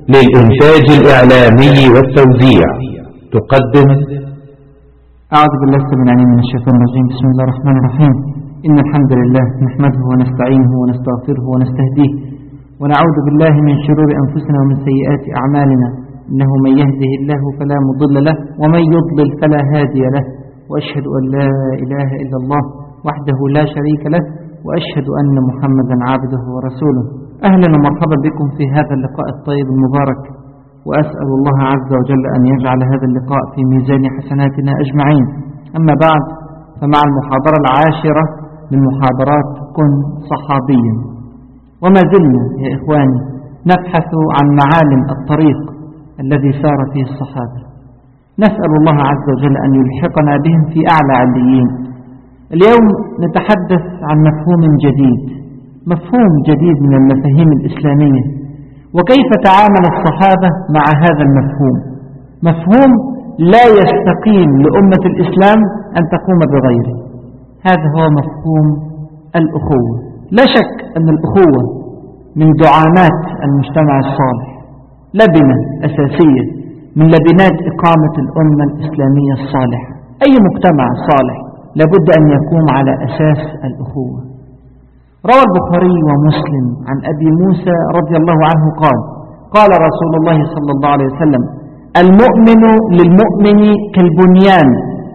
للإنتاج الإعلامي والتوزيع تقدم أعوذ بالله السميع العليم من الشيطان الرجيم بسم الله الرحمن الرحيم إن الحمد لله نحمده ونستعينه ونستغفره ونستهديه ونعوذ بالله من شرور أنفسنا ومن سيئات أعمالنا إنه من يهده الله فلا مضل له ومن يضلل فلا هادي له وأشهد أن لا إله إلا الله وحده لا شريك له وأشهد أن محمدا عبده ورسوله أهلا ومرحبا بكم في هذا اللقاء الطيب المبارك وأسأل الله عز وجل أن يجعل هذا اللقاء في ميزان حسناتنا أجمعين أما بعد فمع المحاضرة العاشرة من محاضرات كن صحابيا وما زلنا يا إخواني نبحث عن معالم الطريق الذي سار فيه الصحابة نسأل الله عز وجل أن يلحقنا بهم في أعلى عليين اليوم نتحدث عن مفهوم جديد مفهوم جديد من المفاهيم الإسلامية وكيف تعامل الصحابة مع هذا المفهوم مفهوم لا يستقيم لأمة الإسلام أن تقوم بغيره هذا هو مفهوم الأخوة لا شك أن الأخوة من دعامات المجتمع الصالح لبنة أساسية من لبنات إقامة الأمة الإسلامية الصالحة أي مجتمع صالح لابد أن يقوم على أساس الأخوة روى البخاري ومسلم عن أبي موسى رضي الله عنه قال قال رسول الله صلى الله عليه وسلم المؤمن للمؤمن كالبنيان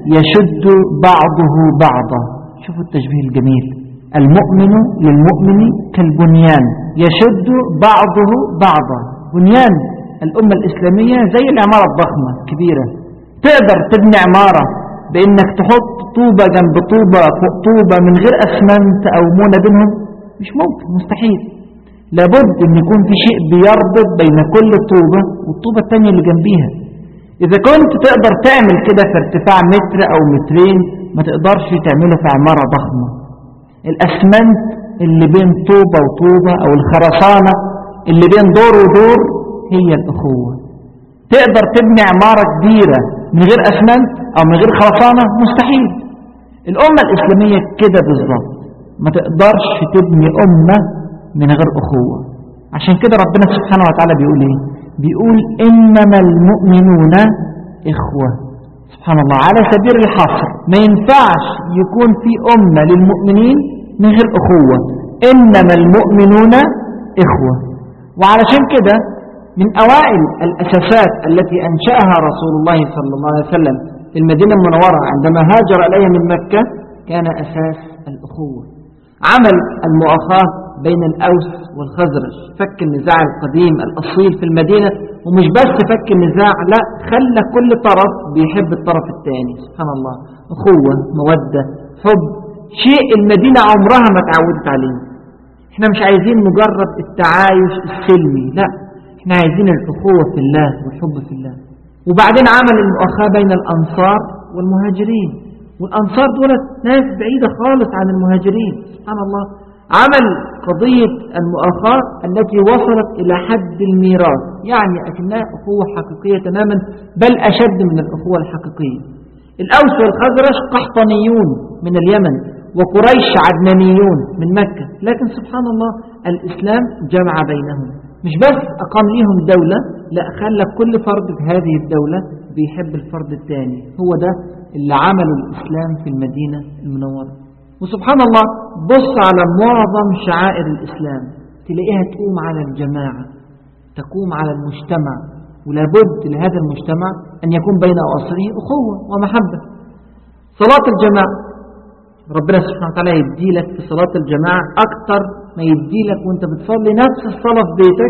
يشد بعضه بعضا شوفوا التشبيه الجميل المؤمن للمؤمن كالبنيان يشد بعضه بعضا بنيان الأمة الإسلامية زي العمارة الضخمة كبيرة تقدر تبني عمارة بانك تحط طوبة جنب طوبة فوق طوبة من غير اسمنت او مونة بينهم مش ممكن مستحيل لابد ان يكون في شيء بيربط بين كل طوبة والطوبة التانية اللي جنبيها اذا كنت تقدر تعمل كده في ارتفاع متر او مترين ما تقدرش تعمله في عمارة ضخمة الاسمنت اللي بين طوبة وطوبة او الخرسانة اللي بين دور ودور هي الاخوة تقدر تبني عمارة كبيرة من غير أسمنت أو من غير خرسانة مستحيل الأمة الإسلامية كده بالظبط ما تقدرش تبني أمة من غير أخوة عشان كده ربنا سبحانه وتعالى بيقول إيه بيقول إنما المؤمنون إخوة سبحان الله على سبيل الحصر ما ينفعش يكون في أمة للمؤمنين من غير أخوة إنما المؤمنون إخوة وعلشان كده من أوائل الأساسات التي أنشأها رسول الله صلى الله عليه وسلم في المدينة المنورة عندما هاجر إليها من مكة كان أساس الأخوة عمل المؤاخاة بين الأوس والخزرج فك النزاع القديم الأصيل في المدينة ومش بس فك النزاع لا خلى كل طرف بيحب الطرف الثاني سبحان الله أخوة مودة حب شيء المدينة عمرها ما تعودت عليه احنا مش عايزين مجرد التعايش السلمي لا احنا عايزين الأخوة في الله والحب في الله وبعدين عمل المؤاخاة بين الأنصار والمهاجرين والأنصار دولت ناس بعيدة خالص عن المهاجرين سبحان الله عمل قضية المؤاخاة التي وصلت إلى حد الميراث يعني أكنها أخوة حقيقية تماما بل أشد من الأخوة الحقيقية الأوس والخزرج قحطانيون من اليمن وقريش عدنانيون من مكة لكن سبحان الله الإسلام جمع بينهم مش بس أقام ليهم دولة لا خلى كل فرد في هذه الدولة بيحب الفرد الثاني هو ده اللي عمله الإسلام في المدينة المنورة وسبحان الله بص على معظم شعائر الإسلام تلاقيها تقوم على الجماعة تقوم على المجتمع ولابد لهذا المجتمع أن يكون بين أواصره أخوة ومحبة صلاة الجماعة ربنا سبحانه وتعالى يدي لك في صلاة الجماعة أكتر ما يدي لك وانت بتصلي نفس الصلاة في بيتك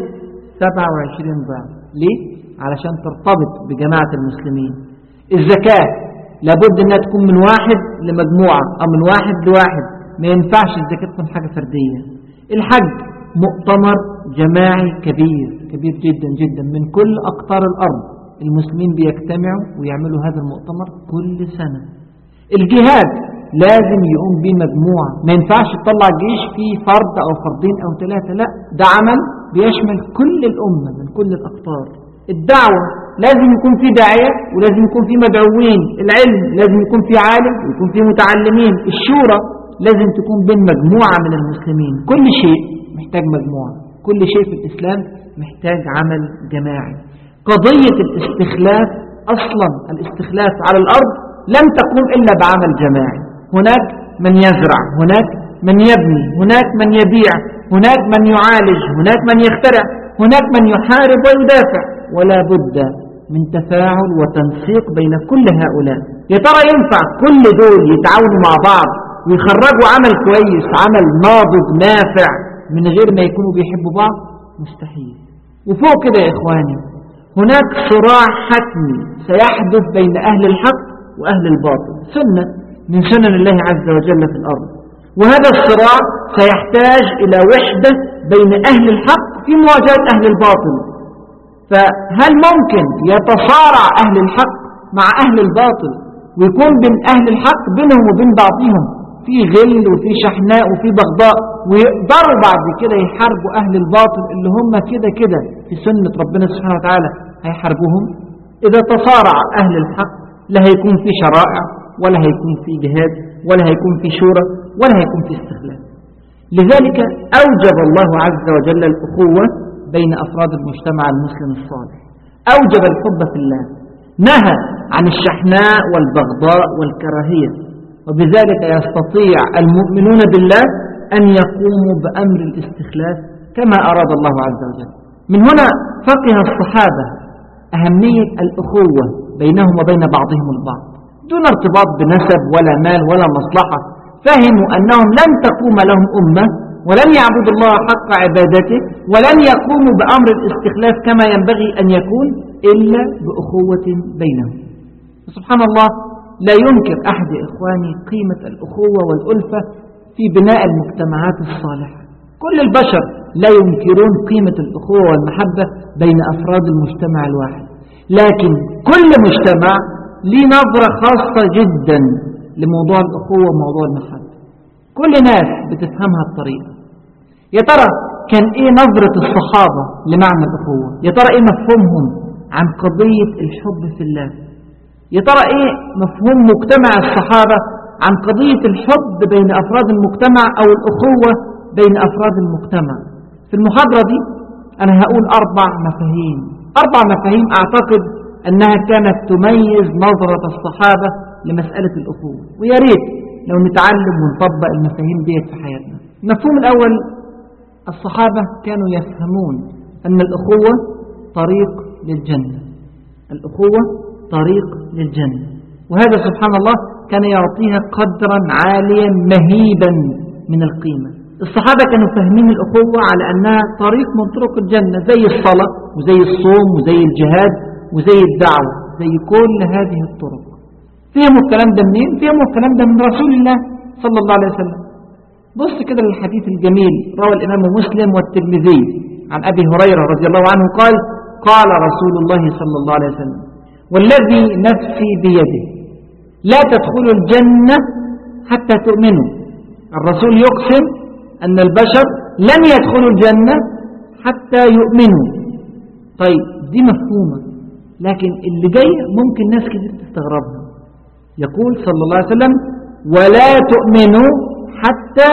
27 ضعف ليه؟ علشان ترتبط بجماعة المسلمين الزكاة لابد انها تكون من واحد لمجموعة او من واحد لواحد ما ينفعش الزكاة تكون حاجة فردية الحج مؤتمر جماعي كبير كبير جدا جدا من كل أقطار الأرض المسلمين بيجتمعوا ويعملوا هذا المؤتمر كل سنة الجهاد لازم يقوم به مجموعة ما ينفعش تطلع جيش فيه فرد أو فردين أو ثلاثة لا ده عمل بيشمل كل الأمة من كل الأقطار الدعوة لازم يكون في داعية ولازم يكون في مدعوين العلم لازم يكون في عالم ويكون في متعلمين الشورى لازم تكون بين مجموعة من المسلمين كل شيء محتاج مجموعة كل شيء في الإسلام محتاج عمل جماعي قضية الاستخلاف أصلا الاستخلاف على الأرض لم تقوم إلا بعمل جماعي هناك من يزرع هناك من يبني هناك من يبيع هناك من يعالج هناك من يخترع هناك من يحارب ويدافع ولا بد من تفاعل وتنسيق بين كل هؤلاء يا ترى ينفع كل دول يتعاونوا مع بعض ويخرجوا عمل كويس عمل ناضج نافع من غير ما يكونوا بيحبوا بعض مستحيل وفوق كده يا إخواني هناك صراع حتمي سيحدث بين أهل الحق وأهل الباطل سنة من سنن الله عز وجل في الأرض وهذا الصراع سيحتاج إلى وحدة بين أهل الحق في مواجهة أهل الباطل فهل ممكن يتصارع أهل الحق مع أهل الباطل ويكون بين أهل الحق بينهم وبين بعضهم في غل وفي شحناء وفي بغضاء ويقدروا بعد كده يحاربوا أهل الباطل اللي هم كده كده في سنة ربنا سبحانه وتعالى هيحاربوهم إذا تصارع أهل الحق لا هيكون في شرائع ولا هيكون في جهاد ولا هيكون في شورى ولا هيكون في استخلاف لذلك أوجب الله عز وجل الأخوة بين أفراد المجتمع المسلم الصالح أوجب الحب في الله نهى عن الشحناء والبغضاء والكراهية وبذلك يستطيع المؤمنون بالله أن يقوموا بأمر الاستخلاف كما أراد الله عز وجل من هنا فقه الصحابة أهمية الأخوة بينهم وبين بعضهم البعض دون ارتباط بنسب ولا مال ولا مصلحة فهموا أنهم لن تقوم لهم أمة ولن يعبدوا الله حق عبادته ولن يقوموا بأمر الاستخلاف كما ينبغي أن يكون إلا بأخوة بينهم سبحان الله لا ينكر أحد إخواني قيمة الأخوة والألفة في بناء المجتمعات الصالحة كل البشر لا ينكرون قيمة الأخوة والمحبة بين أفراد المجتمع الواحد لكن كل مجتمع ليه نظرة خاصة جدا لموضوع الأخوة وموضوع المحبة كل ناس بتفهمها بطريقة يا ترى كان ايه نظرة الصحابة لمعنى الأخوة يا ترى ايه مفهومهم عن قضية الحب في الله يا ترى ايه مفهوم مجتمع الصحابة عن قضية الحب بين أفراد المجتمع أو الأخوة بين أفراد المجتمع في المحاضرة دي أنا هقول أربع مفاهيم أربع مفاهيم أعتقد أنها كانت تميز نظرة الصحابة لمسألة الأخوة ويا ريت لو نتعلم ونطبق المفاهيم ديت في حياتنا المفهوم الأول الصحابة كانوا يفهمون أن الأخوة طريق للجنة الأخوة طريق للجنة وهذا سبحان الله كان يعطيها قدرا عاليا مهيبا من القيمة الصحابة كانوا فاهمين الأخوة على أنها طريق من طرق الجنة زي الصلاة وزي الصوم وزي الجهاد وزي الدعوة زي كل هذه الطرق فهموا الكلام ده منين؟ فهموا الكلام ده من رسول الله صلى الله عليه وسلم بص كده للحديث الجميل روى الإمام مسلم والترمذي عن أبي هريرة رضي الله عنه قال قال رسول الله صلى الله عليه وسلم والذي نفسي بيده لا تدخلوا الجنة حتى تؤمنوا الرسول يقسم أن البشر لن يدخلوا الجنة حتى يؤمنوا طيب دي مفهومة لكن اللي جاي ممكن ناس كتير تستغربها يقول صلى الله عليه وسلم ولا تؤمنوا حتى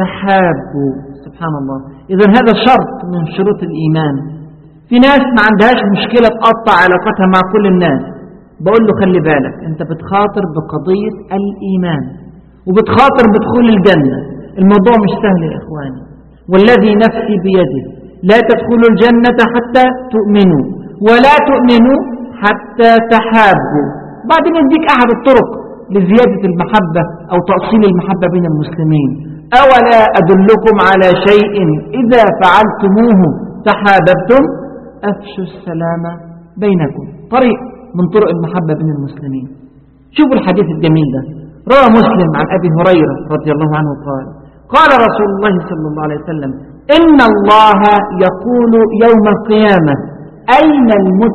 تحابوا سبحان الله إذا هذا شرط من شروط الإيمان في ناس ما عندهاش مشكلة تقطع علاقتها مع كل الناس بقول له خلي بالك انت بتخاطر بقضية الإيمان وبتخاطر بدخول الجنة الموضوع مش سهل يا إخواني والذي نفسي بيده لا تدخلوا الجنة حتى تؤمنوا ولا تؤمنوا حتى تحابوا بعدين يديك أحد الطرق لزيادة المحبة أو تأصيل المحبة بين المسلمين أولا أدلكم على شيء إذا فعلتموه تحاببتم أفشوا السلام بينكم طريق من طرق المحبة بين المسلمين شوفوا الحديث الجميل ده روى مسلم عن أبي هريرة رضي الله عنه قال قال رسول الله صلى الله عليه وسلم إن الله يقول يوم القيامة أين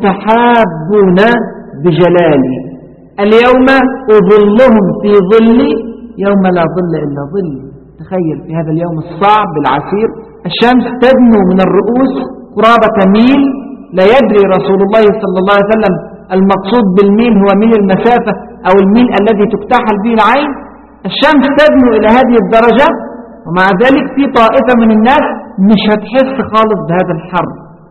المتحابون بجلالي اليوم أظلهم في ظلي يوم لا ظل إلا ظلي تخيل في هذا اليوم الصعب العسير الشمس تدنو من الرؤوس قرابة ميل لا يدري رسول الله صلى الله عليه وسلم المقصود بالميل هو ميل المسافة أو الميل الذي تكتحل به العين الشمس تدنو إلى هذه الدرجة ومع ذلك في طائفة من الناس مش هتحس خالص بهذا الحر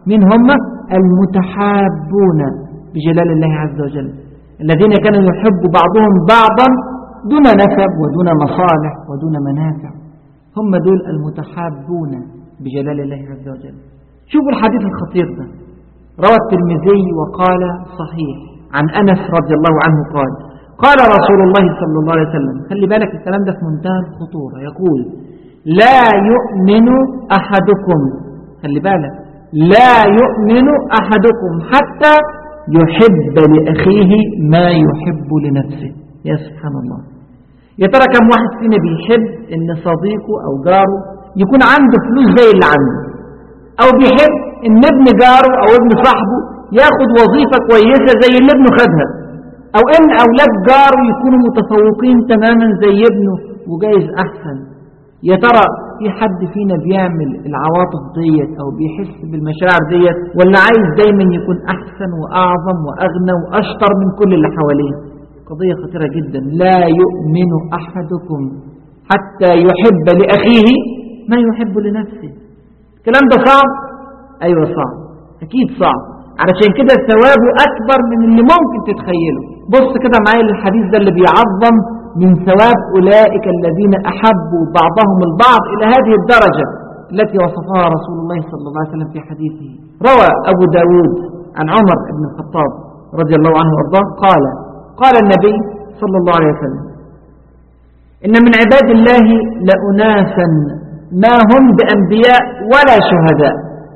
من هم المتحابون بجلال الله عز وجل الذين كانوا يحب بعضهم بعضا دون نسب ودون مصالح ودون منافع هم دول المتحابون بجلال الله عز وجل شوفوا الحديث الخطير ده روى الترمذي وقال صحيح عن أنس رضي الله عنه قال قال رسول الله صلى الله عليه وسلم خلي بالك الكلام ده في منتهى الخطورة يقول لا يؤمن أحدكم خلي بالك لا يؤمن أحدكم حتى يحب لأخيه ما يحب لنفسه يا سبحان الله يا ترى كم واحد فينا بيحب ان صديقه او جاره يكون عنده فلوس زي اللي عنده او بيحب ان ابن جاره او ابن صاحبه ياخد وظيفة كويسة زي اللي ابنه خدها او ان اولاد جاره يكونوا متفوقين تماما زي ابنه وجايز احسن يا ترى في حد فينا بيعمل العواطف ديت او بيحس بالمشاعر ديت ولا عايز دايما يكون احسن واعظم واغنى واشطر من كل اللي حواليه قضية خطيرة جدا لا يؤمن أحدكم حتى يحب لأخيه ما يحب لنفسه الكلام ده صعب أيوة صعب أكيد صعب علشان كده ثوابه أكبر من اللي ممكن تتخيله بص كده معايا الحديث ده اللي بيعظم من ثواب أولئك الذين أحبوا بعضهم البعض إلى هذه الدرجة التي وصفها رسول الله صلى الله عليه وسلم في حديثه روى أبو داود عن عمر بن الخطاب رضي الله عنه وارضاه قال قال النبي صلى الله عليه وسلم إن من عباد الله لأناسا ما هم بأنبياء ولا شهداء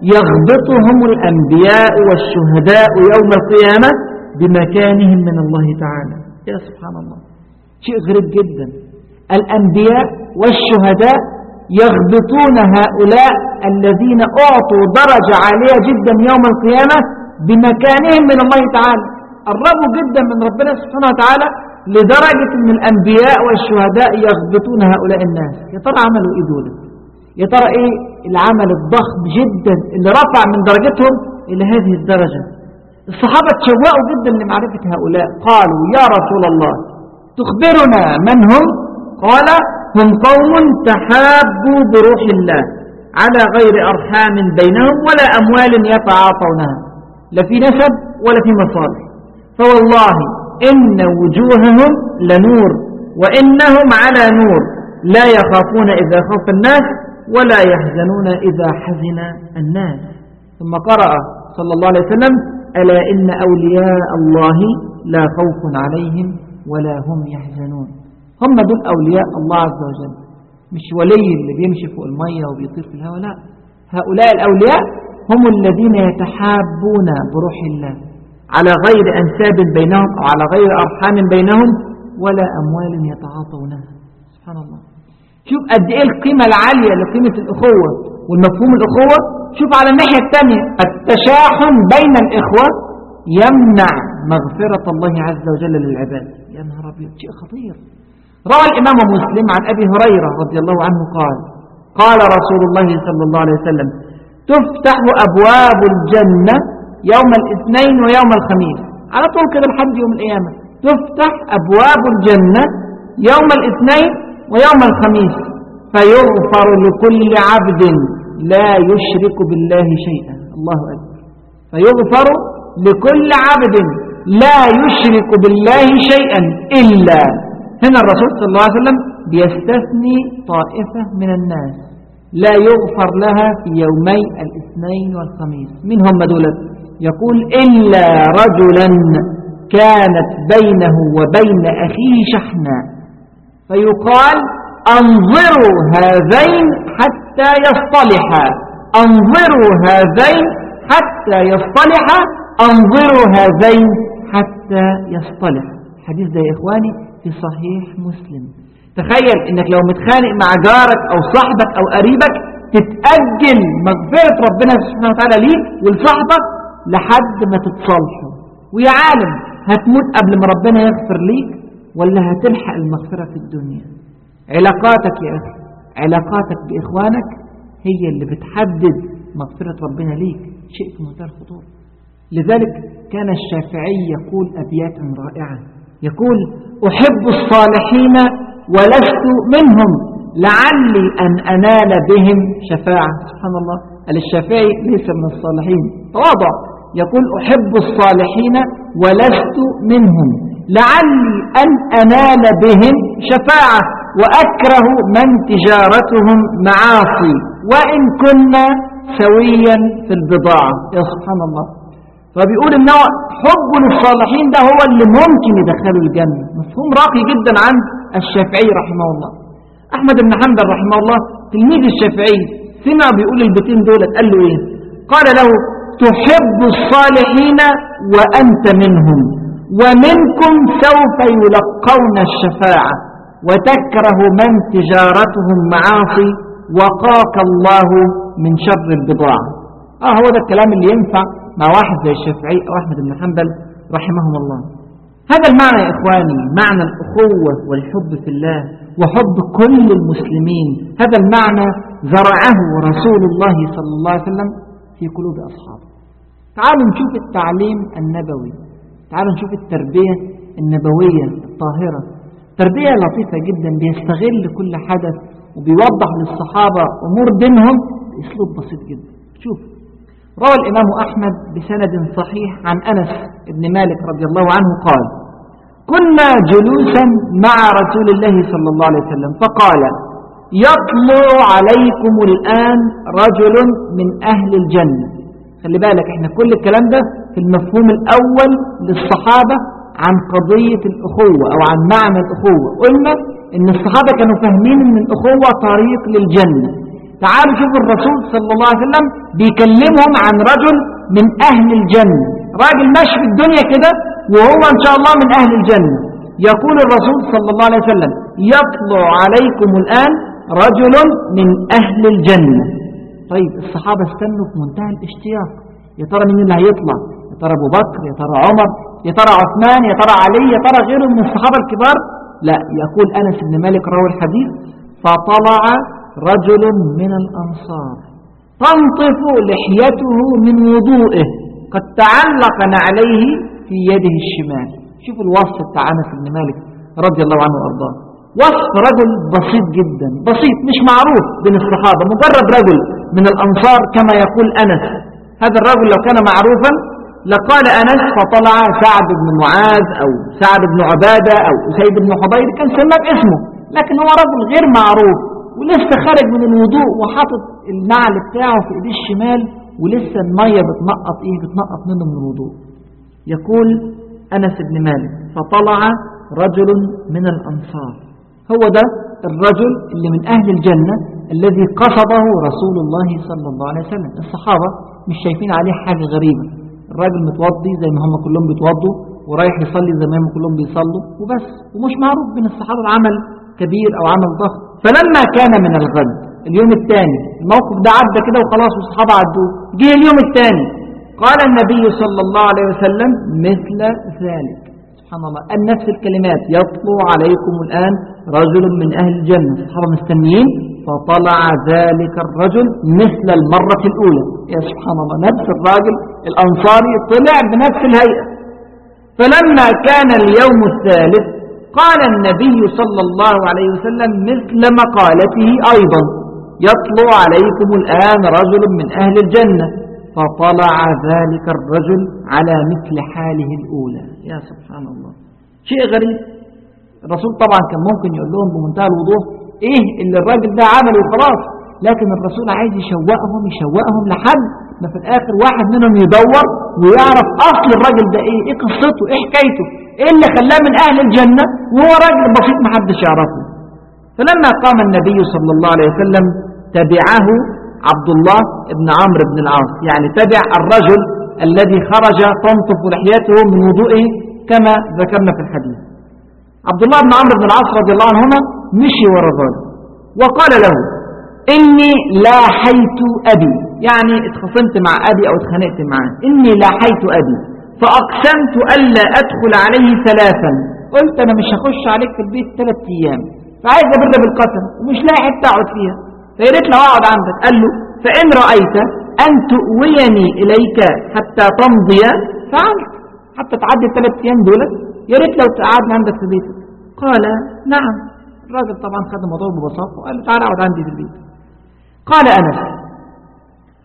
يغبطهم الأنبياء والشهداء يوم القيامة بمكانهم من الله تعالى يا سبحان الله شيء غريب جدا الأنبياء والشهداء يغبطون هؤلاء الذين أعطوا درجة عالية جدا يوم القيامة بمكانهم من الله تعالى قربوا جدا من ربنا سبحانه وتعالى لدرجة أن الأنبياء والشهداء يغبطون هؤلاء الناس يا ترى عملوا إيه دول يا ترى إيه العمل الضخم جدا اللي رفع من درجتهم إلى هذه الدرجة الصحابة تشوقوا جدا لمعرفة هؤلاء قالوا يا رسول الله تخبرنا من هم قال هم قوم تحابوا بروح الله على غير أرحام بينهم ولا أموال يتعاطونها لا في نسب ولا في مصالح فوالله إن وجوههم لنور وإنهم على نور لا يخافون إذا خاف الناس ولا يحزنون إذا حزن الناس ثم قرأ صلى الله عليه وسلم ألا إن أولياء الله لا خوف عليهم ولا هم يحزنون هم دول أولياء الله عز وجل مش ولي اللي بيمشي فوق المية وبيطير في الهواء لا هؤلاء الأولياء هم الذين يتحابون بروح الله على غير أنساب بينهم أو على غير أرحام بينهم ولا أموال يتعاطونها سبحان الله شوف قد إيه القيمة العالية لقيمة الأخوة والمفهوم الأخوة شوف على الناحية الثانية التشاحن بين الإخوة يمنع مغفرة الله عز وجل للعباد يا نهار أبيض شيء خطير روى الإمام مسلم عن أبي هريرة رضي الله عنه قال قال رسول الله صلى الله عليه وسلم تفتح أبواب الجنة يوم الاثنين ويوم الخميس على طول كده لحد يوم القيامة تفتح أبواب الجنة يوم الاثنين ويوم الخميس فيغفر لكل عبد لا يشرك بالله شيئا الله أكبر فيغفر لكل عبد لا يشرك بالله شيئا إلا هنا الرسول صلى الله عليه وسلم بيستثني طائفة من الناس لا يغفر لها في يومي الاثنين والخميس من هم دولت يقول إلا رجلا كانت بينه وبين أخيه شحنا فيقال أنظروا هذين حتى يصطلحا أنظروا هذين حتى يصطلحا أنظروا هذين حتى يصطلح الحديث ده يا إخواني في صحيح مسلم تخيل انك لو متخانق مع جارك او صاحبك او قريبك تتأجل مغفرة ربنا سبحانه وتعالى ليك ولصاحبك لحد ما تتصالحوا ويا عالم هتموت قبل ما ربنا يغفر ليك ولا هتلحق المغفرة في الدنيا علاقاتك يا أخي علاقاتك بإخوانك هي اللي بتحدد مغفرة ربنا ليك شيء في منتهى الخطورة لذلك كان الشافعي يقول أبيات رائعة يقول أحب الصالحين ولست منهم لعلي أن أنال بهم شفاعة سبحان الله قال الشافعي ليس من الصالحين تواضع يقول أحب الصالحين ولست منهم لعلي أن أنال بهم شفاعة وأكره من تجارتهم معاصي وإن كنا سويا في البضاعة يا سبحان الله فبيقول إنه حب للصالحين ده هو اللي ممكن يدخله الجنة مفهوم راقي جدا عند الشافعي رحمه الله أحمد بن حنبل رحمه الله تلميذ الشافعي سمع بيقول البيتين دول قال له إيه قال له تحب الصالحين وأنت منهم ومنكم سوف يلقون الشفاعة وتكره من تجارتهم معاصي وقاك الله من شر البضاعة آه هو ده الكلام اللي ينفع مع واحد زي الشافعي أو أحمد بن حنبل رحمهم الله هذا المعنى يا إخواني معنى الأخوة والحب في الله وحب كل المسلمين هذا المعنى زرعه رسول الله صلى الله عليه وسلم في قلوب أصحابه تعالوا نشوف التعليم النبوي تعالوا نشوف التربية النبوية الطاهرة تربية لطيفة جدا بيستغل كل حدث وبيوضح للصحابة أمور دينهم بأسلوب بسيط جدا شوف روى الإمام أحمد بسند صحيح عن أنس بن مالك رضي الله عنه قال كنا جلوسا مع رسول الله صلى الله عليه وسلم فقال يطلع عليكم الآن رجل من أهل الجنة خلي بالك احنا كل الكلام ده في المفهوم الأول للصحابة عن قضية الأخوة أو عن معنى الأخوة قلنا إن الصحابة كانوا فاهمين إن الأخوة طريق للجنة تعالوا شوفوا الرسول صلى الله عليه وسلم بيكلمهم عن رجل من أهل الجنة راجل ماشي في الدنيا كده وهو إن شاء الله من أهل الجنة يقول الرسول صلى الله عليه وسلم يطلع عليكم الآن رجل من أهل الجنة طيب الصحابة استنوا في منتهى الاشتياق يا ترى مين اللي هيطلع يا ترى أبو بكر يا ترى عمر يا ترى عثمان يا ترى علي يا ترى غيره من الصحابة الكبار لا يقول أنس بن مالك روى الحديث فطلع رجل من الأنصار تنطف لحيته من وضوئه قد تعلق نعليه في يده الشمال شوف الوصف بتاع أنس بن مالك رضي الله عنه وأرضاه وصف رجل بسيط جدا بسيط مش معروف بين الصحابة مجرد رجل من الأنصار كما يقول أنس هذا الرجل لو كان معروفا لقال أنس فطلع سعد بن معاذ أو سعد بن عبادة أو أسيد بن حضير كان سمى باسمه لكن هو رجل غير معروف ولسه خارج من الوضوء وحاطط النعل بتاعه في ايديه الشمال ولسه المية بتنقط ايه بتنقط منه من الوضوء يقول أنس بن مالك فطلع رجل من الأنصار هو ده الرجل اللي من أهل الجنة الذي قصده رسول الله صلى الله عليه وسلم الصحابة مش شايفين عليه حاجة غريبة الراجل متوضي زي ما هم كلهم بيتوضوا ورايح يصلي زي ما هم كلهم بيصلوا وبس ومش معروف بين الصحابة العمل كبير أو عمل ضخم فلما كان من الغد اليوم الثاني الموقف ده عدى كده وخلاص والصحابة عدوه جه اليوم الثاني قال النبي صلى الله عليه وسلم مثل ذلك سبحان الله قال نفس الكلمات يطلع عليكم الآن رجل من أهل الجنة الصحابة مستنيين فطلع ذلك الرجل مثل المرة الأولى يا سبحان الله نفس الراجل الأنصاري طلع بنفس الهيئة فلما كان اليوم الثالث قال النبي صلى الله عليه وسلم مثل مقالته أيضا يطلع عليكم الآن رجل من أهل الجنة فطلع ذلك الرجل على مثل حاله الأولى يا سبحان الله شيء غريب الرسول طبعا كان ممكن يقول لهم بمنتهى الوضوح ايه اللي الراجل ده عمله وخلاص لكن الرسول عايز يشوقهم يشوقهم لحد ما في الاخر واحد منهم يدور ويعرف اصل الراجل ده ايه ايه قصته ايه حكايته ايه اللي خلاه من اهل الجنة وهو راجل بسيط ما حدش يعرفه فلما قام النبي صلى الله عليه وسلم تبعه عبد الله بن عمرو بن العاص يعني تبع الرجل الذي خرج تنطف لحيته من وضوئه كما ذكرنا في الحديث عبد الله بن عمرو بن العاص رضي الله عنهما مشي ورا الرجل وقال له إني لاحيت أبي يعني اتخصمت مع أبي أو اتخانقت معاه إني لاحيت أبي فأقسمت ألا أدخل عليه ثلاثا قلت أنا مش هخش عليك في البيت ثلاث أيام فعايز أبر بالقسم ومش لاقي حتة أقعد فيها فياريت لو أقعد عندك قال له فإن رأيت أن تؤويني إليك حتى تمضي فعلت حتى تعدي الثلاث أيام دولت يا ريت لو قعدنا عندك في بيتك قال نعم الراجل طبعا خد الموضوع ببساطة وقال له تعالى اقعد عندي في البيت قال أنس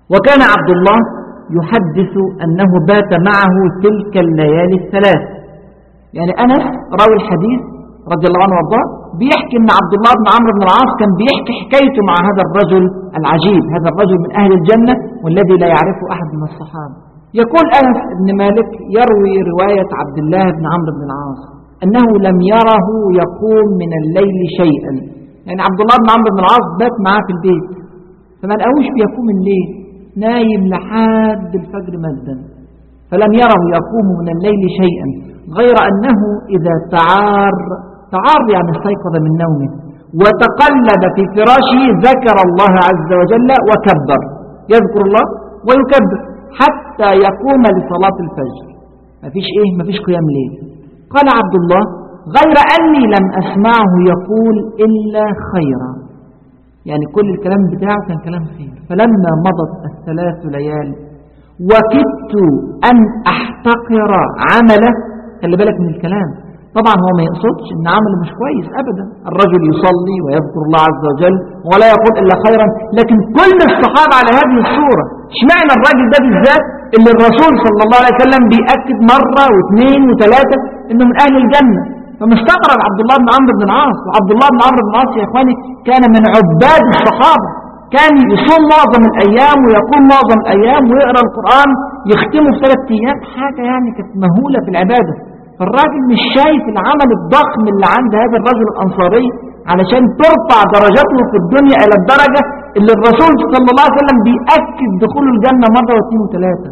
وكان عبد الله يحدث أنه بات معه تلك الليالي الثلاث يعني أنس راوي الحديث رضي الله عنه وارضاه بيحكي أن عبد الله بن عمرو بن العاص كان بيحكي حكايته مع هذا الرجل العجيب هذا الرجل من أهل الجنة والذي لا يعرفه أحد من الصحابة يقول أنس بن مالك يروي رواية عبد الله بن عمرو بن العاص أنه لم يره يقوم من الليل شيئا يعني عبد الله بن عمرو بن العاص بات معاه في البيت فما لقاهوش بيقوم الليل نايم لحد الفجر مدا فلم يره يقوم من الليل شيئا غير أنه إذا تعار تعار يعني استيقظ من نومه وتقلب في فراشه ذكر الله عز وجل وكبر يذكر الله ويكبر حتى يقوم لصلاة الفجر ما فيش إيه ما فيش قيام ليل قال عبد الله غير أني لم أسمعه يقول إلا خيرا يعني كل الكلام بتاعه كان كلام خير فلما مضت الثلاث ليال وكدت أن أحتقر عمله خلي بالك من الكلام طبعا هو ما يقصدش ان عمله مش كويس ابدا الرجل يصلي ويذكر الله عز وجل ولا يقول الا خيرا لكن كل الصحابة على هذه الصورة اشمعنى الراجل ده بالذات اللي الرسول صلى الله عليه وسلم بيأكد مرة واثنين وثلاثة انه من اهل الجنة فمستغرب عبد الله بن عمرو بن العاص وعبد الله بن عمرو بن العاص يا اخواني كان من عباد الصحابة كان يصوم معظم الايام ويقوم معظم الايام ويقرا القرآن يختمه في ثلاث ايام حاجة يعني كانت مهولة في العبادة فالراجل مش شايف العمل الضخم اللي عند هذا الرجل الأنصاري علشان ترفع درجته في الدنيا إلى الدرجة اللي الرسول صلى الله عليه وسلم بيأكد دخول الجنة مرة واثنين وثلاثة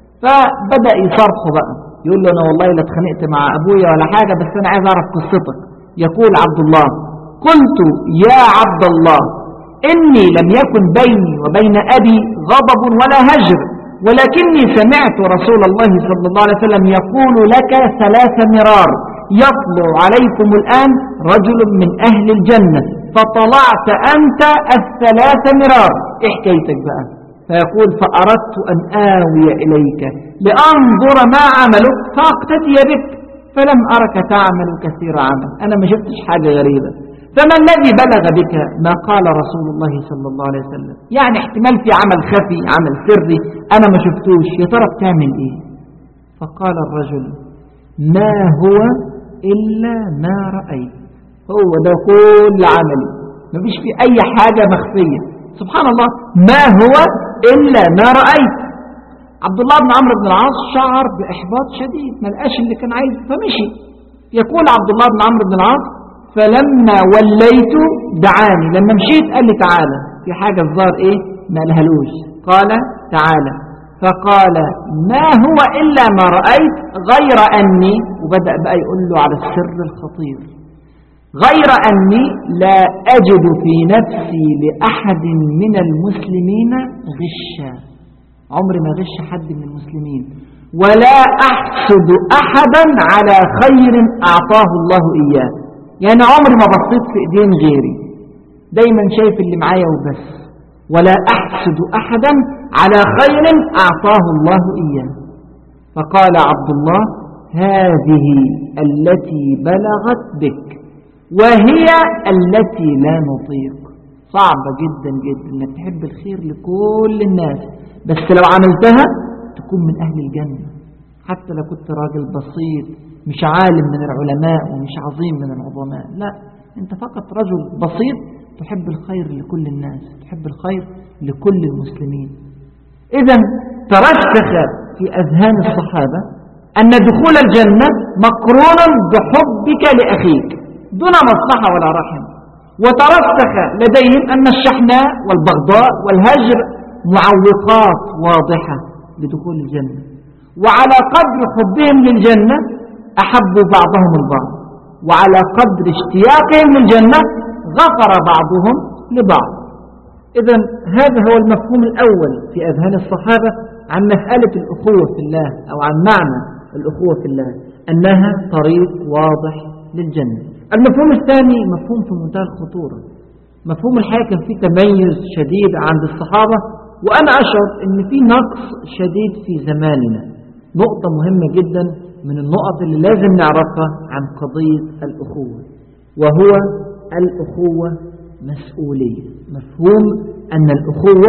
فبدأ يصرخه بقى يقول له أنا والله لا اتخانقت مع أبويا ولا حاجة بس أنا عايز أعرف قصتك يقول عبد الله قلت يا عبد الله إني لم يكن بيني وبين أبي غضب ولا هجر ولكني سمعت رسول الله صلى الله عليه وسلم يقول لك ثلاث مرار يطلع عليكم الآن رجل من أهل الجنة فطلعت أنت الثلاث مرار إيه حكايتك بقى فيقول فأردت أن آوي إليك لأنظر ما عملك فأقتدي بك فلم أرك تعمل كثير عمل أنا ما شفتش حاجة غريبة فما الذي بلغ بك ما قال رسول الله صلى الله عليه وسلم يعني احتمال في عمل خفي عمل سري أنا ما شفتوش يا ترى بتعمل إيه فقال الرجل ما هو إلا ما رأيت هو ده كل عملي ما فيش في أي حاجة مخفية سبحان الله ما هو إلا ما رأيت عبد الله بن عمرو بن العاص شعر بإحباط شديد ما لقاش اللي كان عايزه فمشي يقول عبد الله بن عمرو بن العاص فلما وليت دعاني لما مشيت قال لي تعالى في حاجة الظاهر ايه ما لهلوش قال تعالى فقال ما هو إلا ما رأيت غير أني وبدأ بقى يقول له على السر الخطير غير أني لا أجد في نفسي لأحد من المسلمين غشا عمري ما غش حد من المسلمين ولا أحسد أحدا على خير أعطاه الله إياه يعني عمري ما بصيت في ايدين غيري دايما شايف اللي معايا وبس ولا أحسد أحدا على خير أعطاه الله إياه فقال عبد الله هذه التي بلغت بك وهي التي لا نطيق صعبة جدا جدا انك تحب الخير لكل الناس بس لو عملتها تكون من أهل الجنة حتى لو كنت راجل بسيط مش عالم من العلماء ومش عظيم من العظماء لا انت فقط رجل بسيط تحب الخير لكل الناس تحب الخير لكل المسلمين إذا ترسخ في أذهان الصحابة أن دخول الجنة مقرون بحبك لأخيك دون مصلحة ولا رحم وترسخ لديهم أن الشحناء والبغضاء والهجر معوقات واضحة لدخول الجنة وعلى قدر حبهم للجنة أحبوا بعضهم البعض وعلى قدر اشتياقهم للجنة غفر بعضهم لبعض إذا هذا هو المفهوم الأول في أذهان الصحابة عن مسألة الأخوة في الله أو عن معنى الأخوة في الله أنها طريق واضح للجنة المفهوم الثاني مفهوم في منتهى الخطورة مفهوم الحياة كان فيه تميز شديد عند الصحابة وأنا أشعر أن في نقص شديد في زماننا نقطة مهمة جدا من النقط اللي لازم نعرفها عن قضية الأخوة وهو الأخوة مسؤولية مفهوم أن الأخوة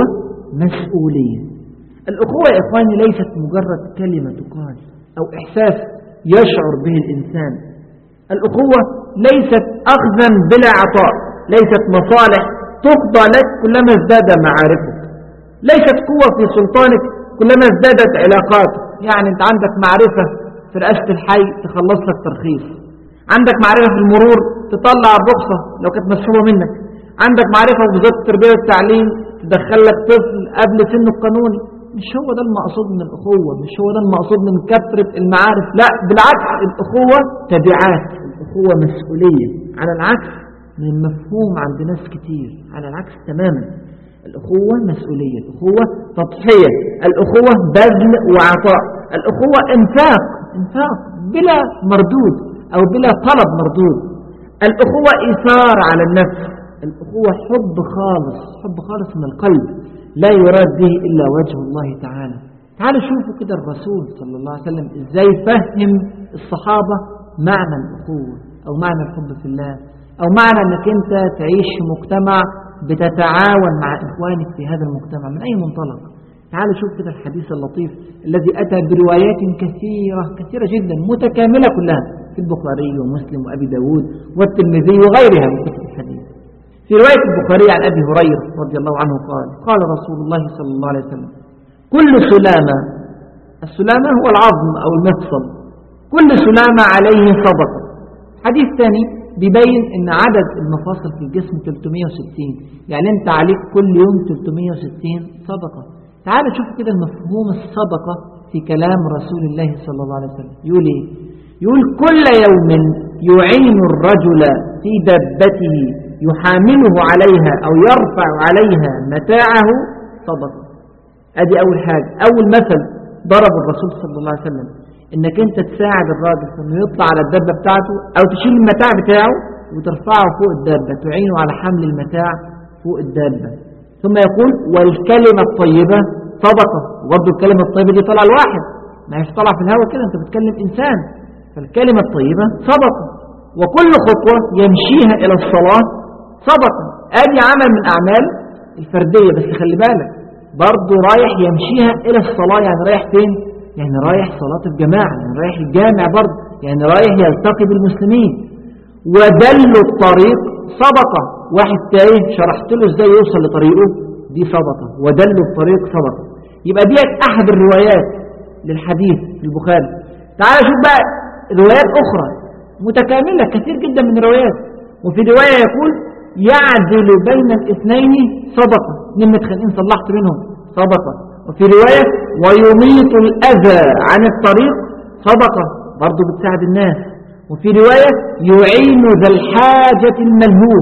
مسؤولية الأخوة يا إخواني ليست مجرد كلمة تقال أو إحساس يشعر به الإنسان الأخوة ليست أخذا بلا عطاء ليست مصالح تفضى لك كلما ازداد معارفك ليست قوة في سلطانك كلما ازدادت علاقاتك يعني أنت عندك معرفة في رئاسة الحي تخلص لك ترخيص عندك معرفة في المرور تطلع الرخصة لو كانت مسحوبة منك عندك معرفة في وزارة التربية والتعليم تدخل لك طفل قبل سنه القانوني مش هو ده المقصود من الأخوة مش هو ده المقصود من كثرة المعارف لا بالعكس الأخوة تبعات الأخوة مسؤولية على العكس من مفهوم عند ناس كتير على العكس تماما الأخوة مسؤولية الأخوة تضحية الأخوة بذل وعطاء الأخوة انفاق انفاق بلا مردود أو بلا طلب مردود الأخوة إيثار على النفس الأخوة حب خالص حب خالص من القلب لا يراد به إلا وجه الله تعالى تعالوا شوفوا كده الرسول صلى الله عليه وسلم إزاي فهم الصحابة معنى الأخوة أو معنى الحب في الله أو معنى أنك أنت تعيش في مجتمع بتتعاون مع إخوانك في هذا المجتمع من أي منطلق تعالوا شوف كده الحديث اللطيف الذي أتى بروايات كثيرة كثيرة جدا متكاملة كلها في البخاري ومسلم وأبي داود والترمذي وغيرها من كتب الحديث في رواية البخاري عن أبي هريرة رضي الله عنه قال قال رسول الله صلى الله عليه وسلم كل سلامة السلامة هو العظم أو المفصل كل سلامة عليه صدقة حديث ثاني بيبين ان عدد المفاصل في الجسم 360 يعني انت عليك كل يوم 360 صدقة تعال شوف كده المفهوم الصدقة في كلام رسول الله صلى الله عليه وسلم يقول ايه يقول كل يوم يعين الرجل في دبته يحامله عليها او يرفع عليها متاعه صدقة ادي اول حاجة اول مثل ضرب الرسول صلى الله عليه وسلم انك انت تساعد الراجل انه يطلع على الدابة بتاعته او تشيل المتاع بتاعه وترفعه فوق الدابة تعينه على حمل المتاع فوق الدابة ثم يقول والكلمة الطيبة صدقة وبرضه الكلمة الطيبة دي طالعه الواحد ما هيش طالعه في الهواء كده انت بتكلم انسان فالكلمة الطيبة صدقة وكل خطوة يمشيها الى الصلاة صدقة ادي عمل من اعمال الفردية بس خلي بالك برضه رايح يمشيها الى الصلاة يعني رايح فين يعني رايح صلاة الجماعة يعني رايح الجامع برضه يعني رايح يلتقي بالمسلمين ودل الطريق صدقة واحد تايه شرحت له ازاي يوصل لطريقه دي صدقة ودل الطريق صدقة يبقى دي أحد الروايات للحديث في البخاري تعال شوف بقى روايات أخرى متكاملة كثير جدا من الروايات وفي رواية يقول يعدل بين الاثنين صدقة اثنين متخانقين صلحت بينهم صدقة وفي رواية ويميت الأذى عن الطريق صدقة برضو بتساعد الناس وفي رواية يعين ذا الحاجة الملهوف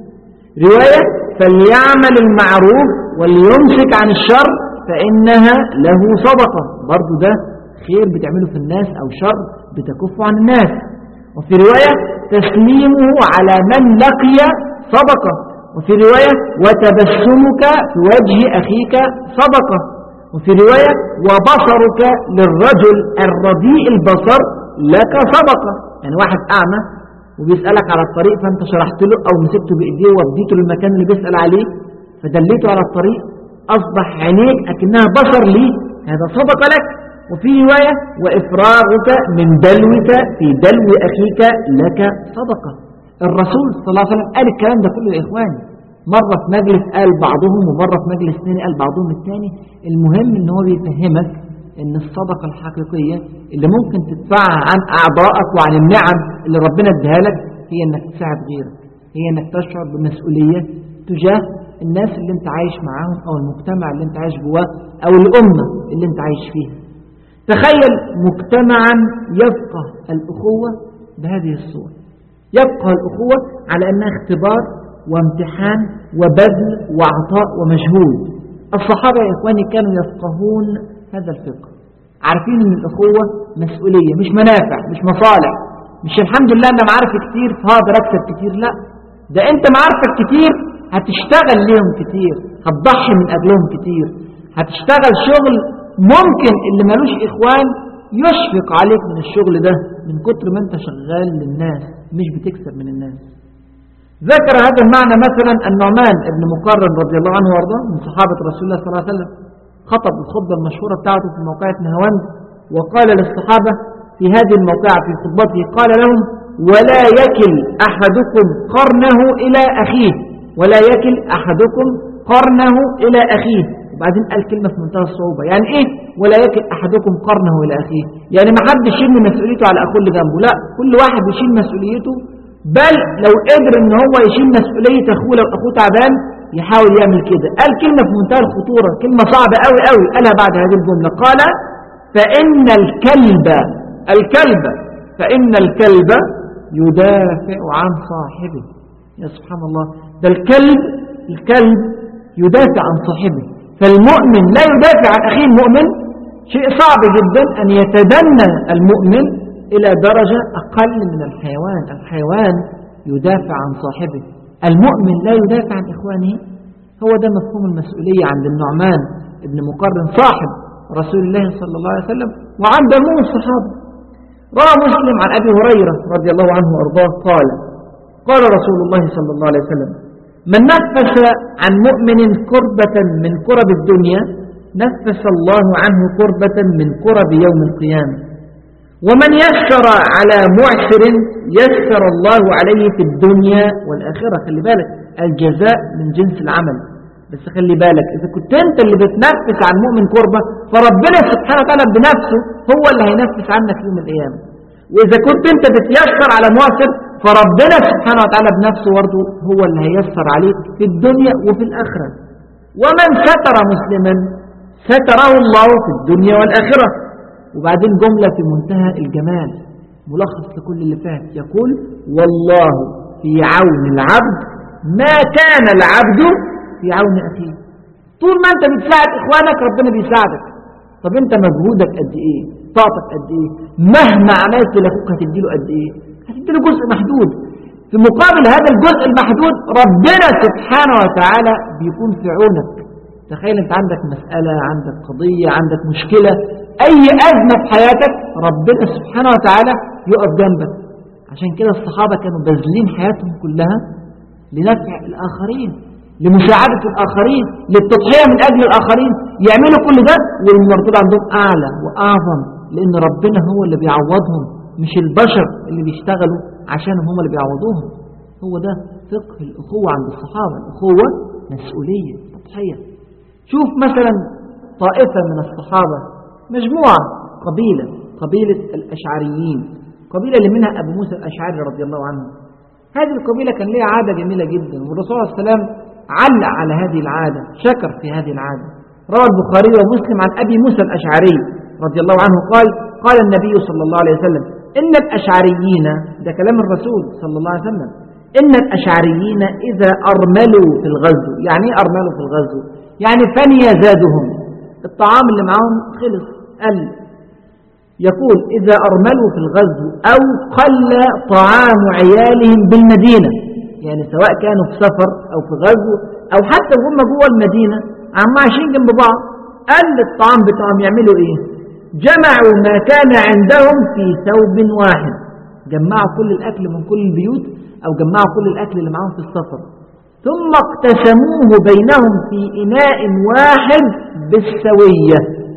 رواية فليعمل المعروف وليمسك عن الشر فإنها له صدقة برضو ده خير بتعمله في الناس أو شر بتكف عن الناس وفي رواية تسليمه على من لقي صدقة وفي رواية وتبسمك في وجه أخيك صدقة وفي رواية وبصرك للرجل الرديء البصر لك صدقة يعني واحد أعمى وبيسألك على الطريق فأنت شرحت له أو مسكته بإيديه ووديته للمكان اللي بيسأل عليه فدليته على الطريق أصبح عينيك أكنها بصر لي هذا صدقة لك وفي رواية وإفراغك من دلوك في دلو أخيك لك صدقة الرسول صلى الله عليه وسلم قال الكلام ده كله يا إخواني مرة في مجلس قال بعضهم ومرة في مجلس ثاني قال بعضهم الثاني المهم ان هو بيفهمك ان الصدقة الحقيقية اللي ممكن تدفعها عن اعضائك وعن النعم اللي ربنا اديها لك هي انك تساعد غيرك هي انك تشعر بمسؤولية تجاه الناس اللي انت عايش معاهم او المجتمع اللي انت عايش جواه او الامة اللي انت عايش فيها تخيل مجتمعا يفقه الأخوة بهذه الصورة يبقى الأخوة على أنها اختبار وامتحان وبذل وعطاء ومجهود الصحابة يا إخواني كانوا يفقهون هذا الفقه عارفين أن الأخوة مسؤولية مش منافع مش مصالح مش الحمد لله أنا معارف كتير فهقدر أكسب كتير لا ده أنت معارفك كتير هتشتغل ليهم كتير هتضحي من أجلهم كتير هتشتغل شغل ممكن اللي ملوش إخوان يشفق عليك من الشغل ده من كتر ما انت شغال للناس مش بتكسب من الناس ذكر هذا المعنى مثلا النعمان بن مقرن رضي الله عنه وارضاه من صحابة رسول الله صلى الله عليه وسلم خطب الخطبة المشهورة بتاعته في موقعة نهواند وقال للصحابة في هذه الموقعة في خطبته قال لهم ولا يكل أحدكم قرنه إلى أخيه ولا يكل أحدكم قرنه إلى أخيه وبعدين قال كلمة في منتهى الصعوبة يعني إيه ولا يكل أحدكم قرنه إلى أخيه يعني ما حد يشيل من مسؤوليته على أخوه اللي جنبه لا كل واحد يشيل مسؤوليته بل لو قدر ان هو يشيل مسؤولية اخوه لو اخوه تعبان يحاول يعمل كده قال كلمة في منتهى الخطورة كلمة صعبة قوي قوي قالها بعد هذه الجملة قال فإن الكلب الكلب فإن الكلب يدافع عن صاحبه يا سبحان الله ده الكلب الكلب يدافع عن صاحبه فالمؤمن لا يدافع عن أخيه المؤمن شيء صعب جدا أن يتدنى المؤمن إلى درجة أقل من الحيوان الحيوان يدافع عن صاحبه المؤمن لا يدافع عن إخوانه هو ده مفهوم المسؤولية عند النعمان ابن مقرن صاحب رسول الله صلى الله عليه وسلم وعند عموم الصحابة روى مسلم عن أبي هريرة رضي الله عنه وأرضاه قال قال رسول الله صلى الله عليه وسلم من نفس عن مؤمن كربة من كرب الدنيا نفس الله عنه كربة من كرب يوم القيامة ومن يسر على معسر يسر الله عليه في الدنيا والآخرة خلي بالك الجزاء من جنس العمل بس خلي بالك إذا كنت أنت اللي بتنفس عن مؤمن كربة فربنا سبحانه وتعالى بنفسه هو اللي هينفس عنك يوم القيامة وإذا كنت أنت بتيسر على معسر فربنا سبحانه وتعالى بنفسه برضه هو اللي هيسر عليك في الدنيا وفي الآخرة ومن ستر مسلما ستره الله في الدنيا والآخرة وبعدين جملة في منتهى الجمال ملخص لكل اللي فات يقول والله في عون العبد ما كان العبد في عون أخيه طول ما أنت بتساعد إخوانك ربنا بيساعدك طب أنت مجهودك قد إيه طاقتك قد إيه مهما عملت لأخوك هتديله قد إيه هتديله جزء محدود في مقابل هذا الجزء المحدود ربنا سبحانه وتعالى بيكون في عونك تخيل انت عندك مسألة عندك قضية عندك مشكلة أي أزمة في حياتك ربنا سبحانه وتعالى يقف جنبك عشان كده الصحابة كانوا باذلين حياتهم كلها لنفع الآخرين لمساعدة الآخرين للتضحية من أجل الآخرين يعملوا كل ده والمردود عندهم أعلى وأعظم لأن ربنا هو اللي بيعوضهم مش البشر اللي بيشتغلوا عشانهم هم اللي بيعوضوهم هو ده فقه الأخوة عند الصحابة الأخوة مسؤولية تضحية شوف مثلا طائفة من الصحابة مجموعة قبيلة قبيلة الأشعريين قبيلة اللي منها أبو موسى الأشعري رضي الله عنه هذه القبيلة كان لها عادة جميلة جدا والرسول صلى الله عليه وسلم علق على هذه العادة شكر في هذه العادة روى البخاري ومسلم عن أبي موسى الأشعري رضي الله عنه قال قال النبي صلى الله عليه وسلم إن الأشعريين ده كلام الرسول صلى الله عليه وسلم إن الأشعريين إذا أرملوا في الغزو يعني إيه أرملوا في الغزو يعني فني زادهم الطعام اللي معاهم خلص قل يقول إذا أرملوا في الغزو أو قل طعام عيالهم بالمدينة يعني سواء كانوا في سفر أو في غزو أو حتى هم جوه المدينة عم عايشين جنب بعض قل الطعام بتاعهم يعملوا إيه جمعوا ما كان عندهم في ثوب واحد جمعوا كل الأكل من كل البيوت أو جمعوا كل الأكل اللي معاهم في السفر ثم اقتسموه بينهم في إناء واحد بالسوية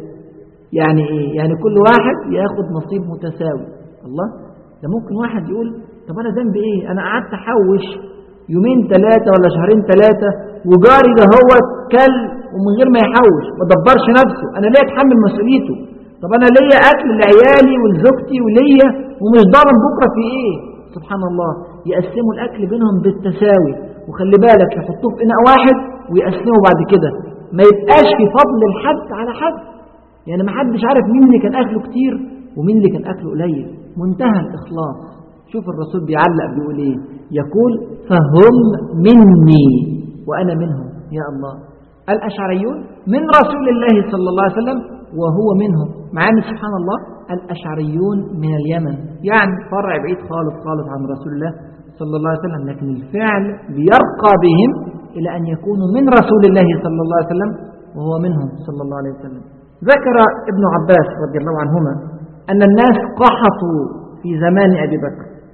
يعني إيه؟ يعني كل واحد ياخد نصيب متساوي الله ده ممكن واحد يقول طب أنا ذنبي إيه أنا قعدت أحوش يومين ثلاثة ولا شهرين ثلاثة وجاري ده هو كل ومن غير ما يحوش ما دبرش نفسه أنا ليه أتحمل مسؤوليته طب أنا ليا أكل لعيالي ولزوجتي وليا ومش ضامن بكرة في إيه سبحان الله يقسموا الأكل بينهم بالتساوي وخلي بالك يحطوه في إناء واحد ويقسموا بعد كده ما يبقاش في فضل الحد على حد يعني ما حدش عارف مين اللي كان أكله كتير ومين اللي كان أكله قليل منتهى الإخلاص شوف الرسول بيعلق بيقول إيه يقول فهم مني وأنا منهم يا الله الأشعريون من رسول الله صلى الله عليه وسلم وهو منهم مع أن سبحان الله الأشعريون من اليمن يعني فرع بعيد خالص خالص عن رسول الله صلى الله عليه وسلم لكن الفعل بيرقى بهم إلى أن يكونوا من رسول الله صلى الله عليه وسلم وهو منهم صلى الله عليه وسلم ذكر ابن عباس رضي الله عنهما أن الناس قحطوا في زمان أبي بكر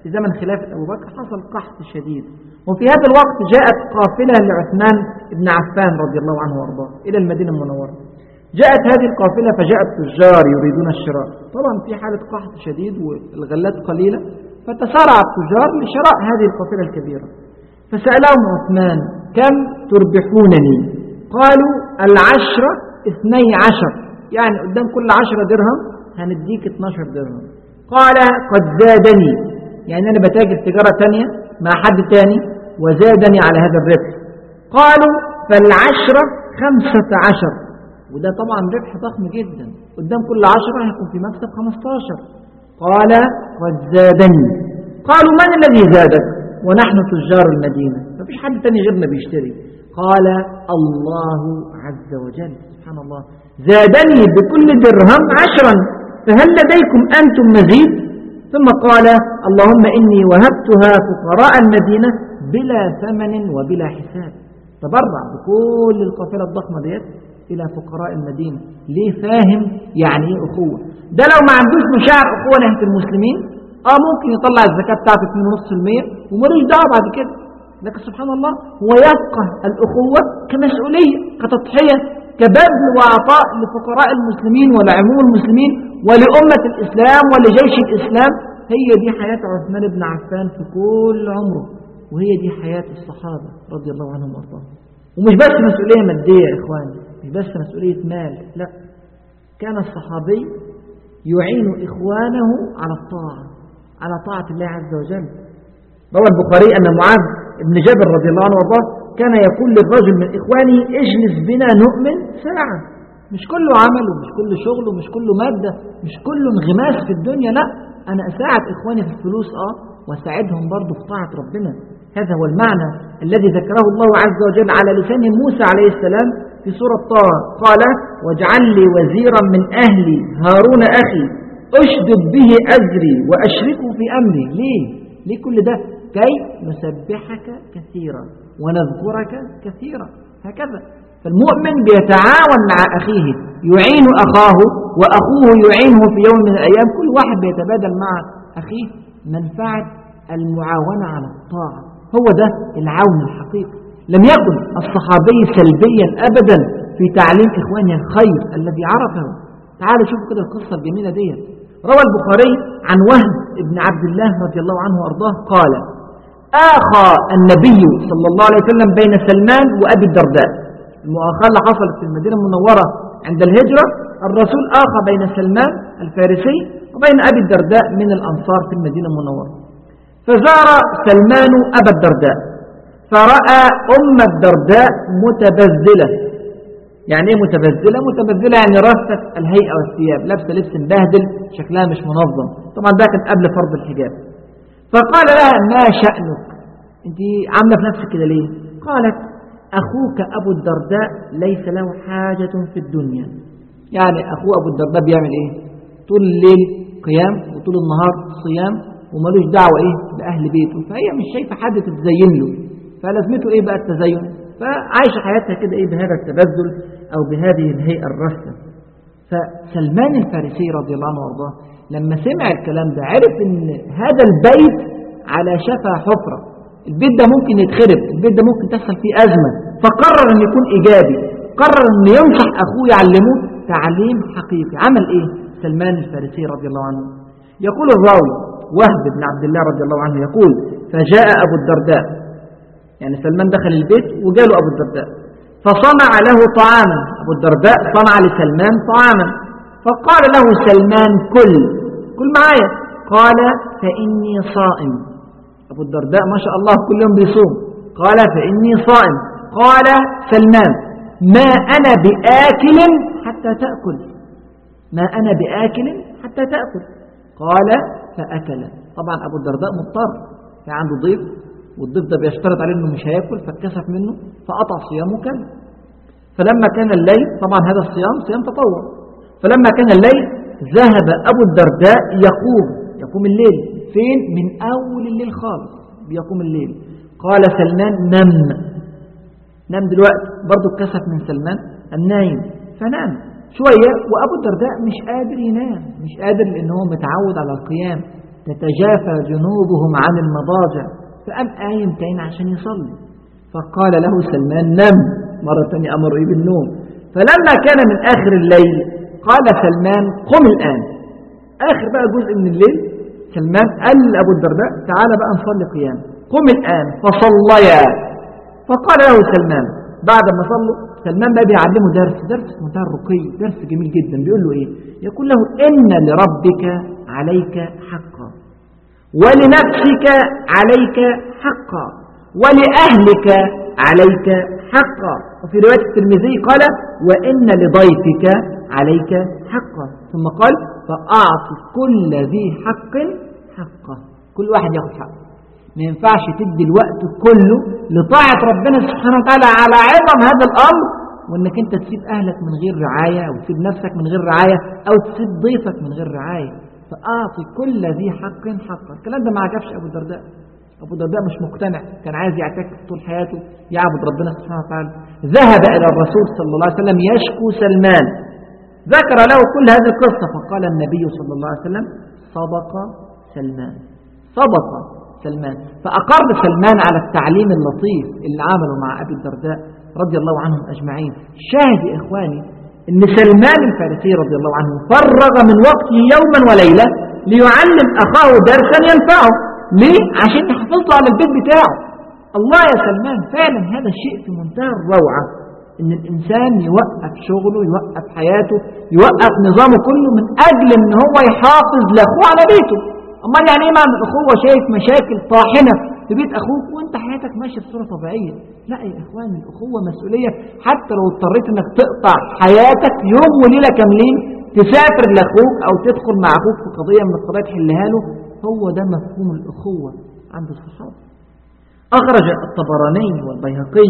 في زمن خلافة أبو بكر حصل قحط شديد وفي هذا الوقت جاءت قافلة لعثمان بن عفان رضي الله عنه وارضاه إلى المدينة المنورة جاءت هذه القافلة فجاء التجار يريدون الشراء طبعا في حالة قحط شديد والغلات قليلة فتسارع التجار لشراء هذه القافلة الكبيرة فسألهم عثمان كم تربحونني قالوا العشرة اثني عشر يعني قدام كل عشرة درهم هنديك 12 درهم قال قد زادني يعني أنا بتاجر تجارة تانية مع حد تاني وزادني على هذا الربح قالوا فالعشرة خمسة عشر وده طبعا ربح ضخم جدا قدام كل عشرة هيكون في مكسب 15 قال قد زادني قالوا من الذي زادك ونحن تجار المدينة مفيش حد تاني غيرنا بيشتري قال الله عز وجل سبحان الله زادني بكل درهم عشرا فهل لديكم أنتم مزيد ثم قال اللهم إني وهبتها فقراء المدينة بلا ثمن وبلا حساب تبرع بكل القافلة الضخمة ديت إلى فقراء المدينة ليه فاهم يعني إيه أخوة ده لو ما عندوش مشاعر أخوة ناحية المسلمين آه ممكن يطلع الزكاة بتاعته 2.5% ومالوش دعوة بعد كده لكن سبحان الله هو يفقه الأخوة كمسؤولية كتضحية كبذل وعطاء لفقراء المسلمين ولعموم المسلمين ولأمة الإسلام ولجيش الإسلام هي دي حياة عثمان بن عفان في كل عمره وهي دي حياة الصحابة رضي الله عنهم وارضاهم ومش بس مسؤولية مادية يا إخواني مش بس مسؤولية مال لا كان الصحابي يعين إخوانه على الطاعة على طاعة الله عز وجل روى البخاري أن معاذ بن جبل رضي الله عنه وارضاه كان يقول للرجل من إخوانه اجلس بنا نؤمن ساعة مش كله عمل ومش كله شغل ومش كله مادة مش كله انغماس في الدنيا لا أنا أساعد إخواني في الفلوس آه وأساعدهم برضه في طاعة ربنا هذا هو المعنى الذي ذكره الله عز وجل على لسان موسى عليه السلام في سورة طه قال واجعل لي وزيرا من أهلي هارون أخي أشدد به أزري وأشركه في أمري ليه؟ ليه كل ده؟ كي نسبحك كثيرا ونذكرك كثيرا هكذا فالمؤمن بيتعاون مع أخيه يعين أخاه وأخوه يعينه في يوم من الأيام كل واحد بيتبادل مع أخيه منفعة المعاونة على الطاعة هو ده العون الحقيقي لم يكن الصحابي سلبيا أبدا في تعليم إخوانه الخير الذي عرفه تعالوا شوفوا كده القصة الجميلة دي روى البخاري عن وهب بن عبد الله رضي الله عنه وأرضاه قال آخى النبي صلى الله عليه وسلم بين سلمان وأبي الدرداء المؤاخاة اللي حصلت في المدينة المنورة عند الهجرة الرسول آخى بين سلمان الفارسي وبين أبي الدرداء من الأنصار في المدينة المنورة فزار سلمان أبا الدرداء فرأى أم الدرداء متبذلة يعني ايه متبذلة؟ متبذلة يعني رثت الهيئة والثياب لابسة لبس مبهدل شكلها مش منظم طبعا ده كان قبل فرض الحجاب فقال لها ما شأنك انت عاملة في نفسك كده ليه قالت أخوك أبو الدرداء ليس له حاجة في الدنيا يعني أخوه أبو الدرداء بيعمل إيه طول الليل قيام وطول النهار صيام وملوش دعوة إيه بأهل بيته فهي مش شايفة حد تتزين له فلازمته إيه بقى التزين فعايشة حياتها كده إيه بهذا التبذل أو بهذه الهيئة الرسة فسلمان الفارسي رضي الله عنه وارضاه لما سمع الكلام ده عرف ان هذا البيت على شفا حفرة البيت ده ممكن يتخرب البيت ده ممكن تحصل فيه أزمة فقرر أن يكون إيجابي قرر أن ينصح أخوه يعلمه تعليم حقيقي عمل إيه سلمان الفارسي رضي الله عنه يقول الراوي وهب بن عبد الله رضي الله عنه يقول فجاء أبو الدرداء يعني سلمان دخل البيت وجاله أبو الدرداء فصنع له طعاما أبو الدرداء صنع لسلمان طعاما فقال له سلمان كل كل معايا قال فإني صائم أبو الدرداء ما شاء الله كل يوم بيصوم قال فإني صائم قال سلمان ما أنا بآكل حتى تأكل ما أنا بآكل حتى تأكل قال فأكل طبعا أبو الدرداء مضطر كان عنده ضيف والضيف ده بيشترط عليه انه مش هياكل فاتكسف منه فقطع صيامه كان فلما كان الليل طبعا هذا الصيام صيام تطوع فلما كان الليل ذهب أبو الدرداء يقوم يقوم الليل فين من أول الليل خالص بيقوم الليل قال سلمان نم نام دلوقتي برضو اتكسف من سلمان النايم فنام شوية وأبو الدرداء مش قادر ينام مش قادر لأن هو متعود على القيام تتجافى جنوبهم عن المضاجع فقام قايم تاني عشان يصلي فقال له سلمان نم مرة تانية أمر إيه بالنوم فلما كان من آخر الليل قال سلمان قم الآن آخر بقى جزء من الليل سلمان قال لأبو الدرداء تعالى بقى نصلي قيام قم الآن فصليا فقال له سلمان بعد ما صلوا سلمان بقى بيعلمه درس درس في منتهى الرقي درس جميل جدا بيقول له ايه يقول له ان لربك عليك حقا ولنفسك عليك حقا ولأهلك عليك حقا وفي رواية الترمذي قال وإن لضيفك عليك حقا ثم قال فأعط كل ذي حق حقه كل واحد ياخد حقه ما ينفعش تدي الوقت كله لطاعة ربنا سبحانه وتعالى على عظم هذا الأمر وانك انت تسيب اهلك من غير رعاية او تسيب نفسك من غير رعاية او تسيب ضيفك من غير رعاية فأعطي كل ذي حق حقه الكلام ده ما عجبش أبو الدرداء أبو الدرداء مش مقتنع كان عايز يعتكف طول حياته يعبد ربنا سبحانه وتعالى ذهب إلى الرسول صلى الله عليه وسلم يشكو سلمان ذكر له كل هذه القصة فقال النبي صلى الله عليه وسلم صدق سلمان صدق سلمان فأقر سلمان على التعليم اللطيف اللي عمله مع أبي الدرداء رضي الله عنهم أجمعين شاهد يا إخواني أن سلمان الفارسي رضي الله عنه فرغ من وقته يوما وليلة ليعلم أخاه درسا ينفعه ليه؟ عشان يحفظه على البيت بتاعه الله يا سلمان فعلا هذا الشيء في منتهى الروعة ان الانسان يوقف شغله يوقف حياته يوقف نظامه كله من اجل ان هو يحافظ لاخوه على بيته امال يعني ايه معنى الاخوه شايف مشاكل طاحنه في بيت اخوك وانت حياتك ماشيه بصوره طبيعيه لا يا اخوان الاخوه مسؤوليه حتى لو اضطريت انك تقطع حياتك يوم وليله كاملين تسافر لاخوك او تدخل مع اخوك في قضيه من القضايا تحلها له هو ده مفهوم الاخوه عند الصحابه اخرج الطبراني والبيهقي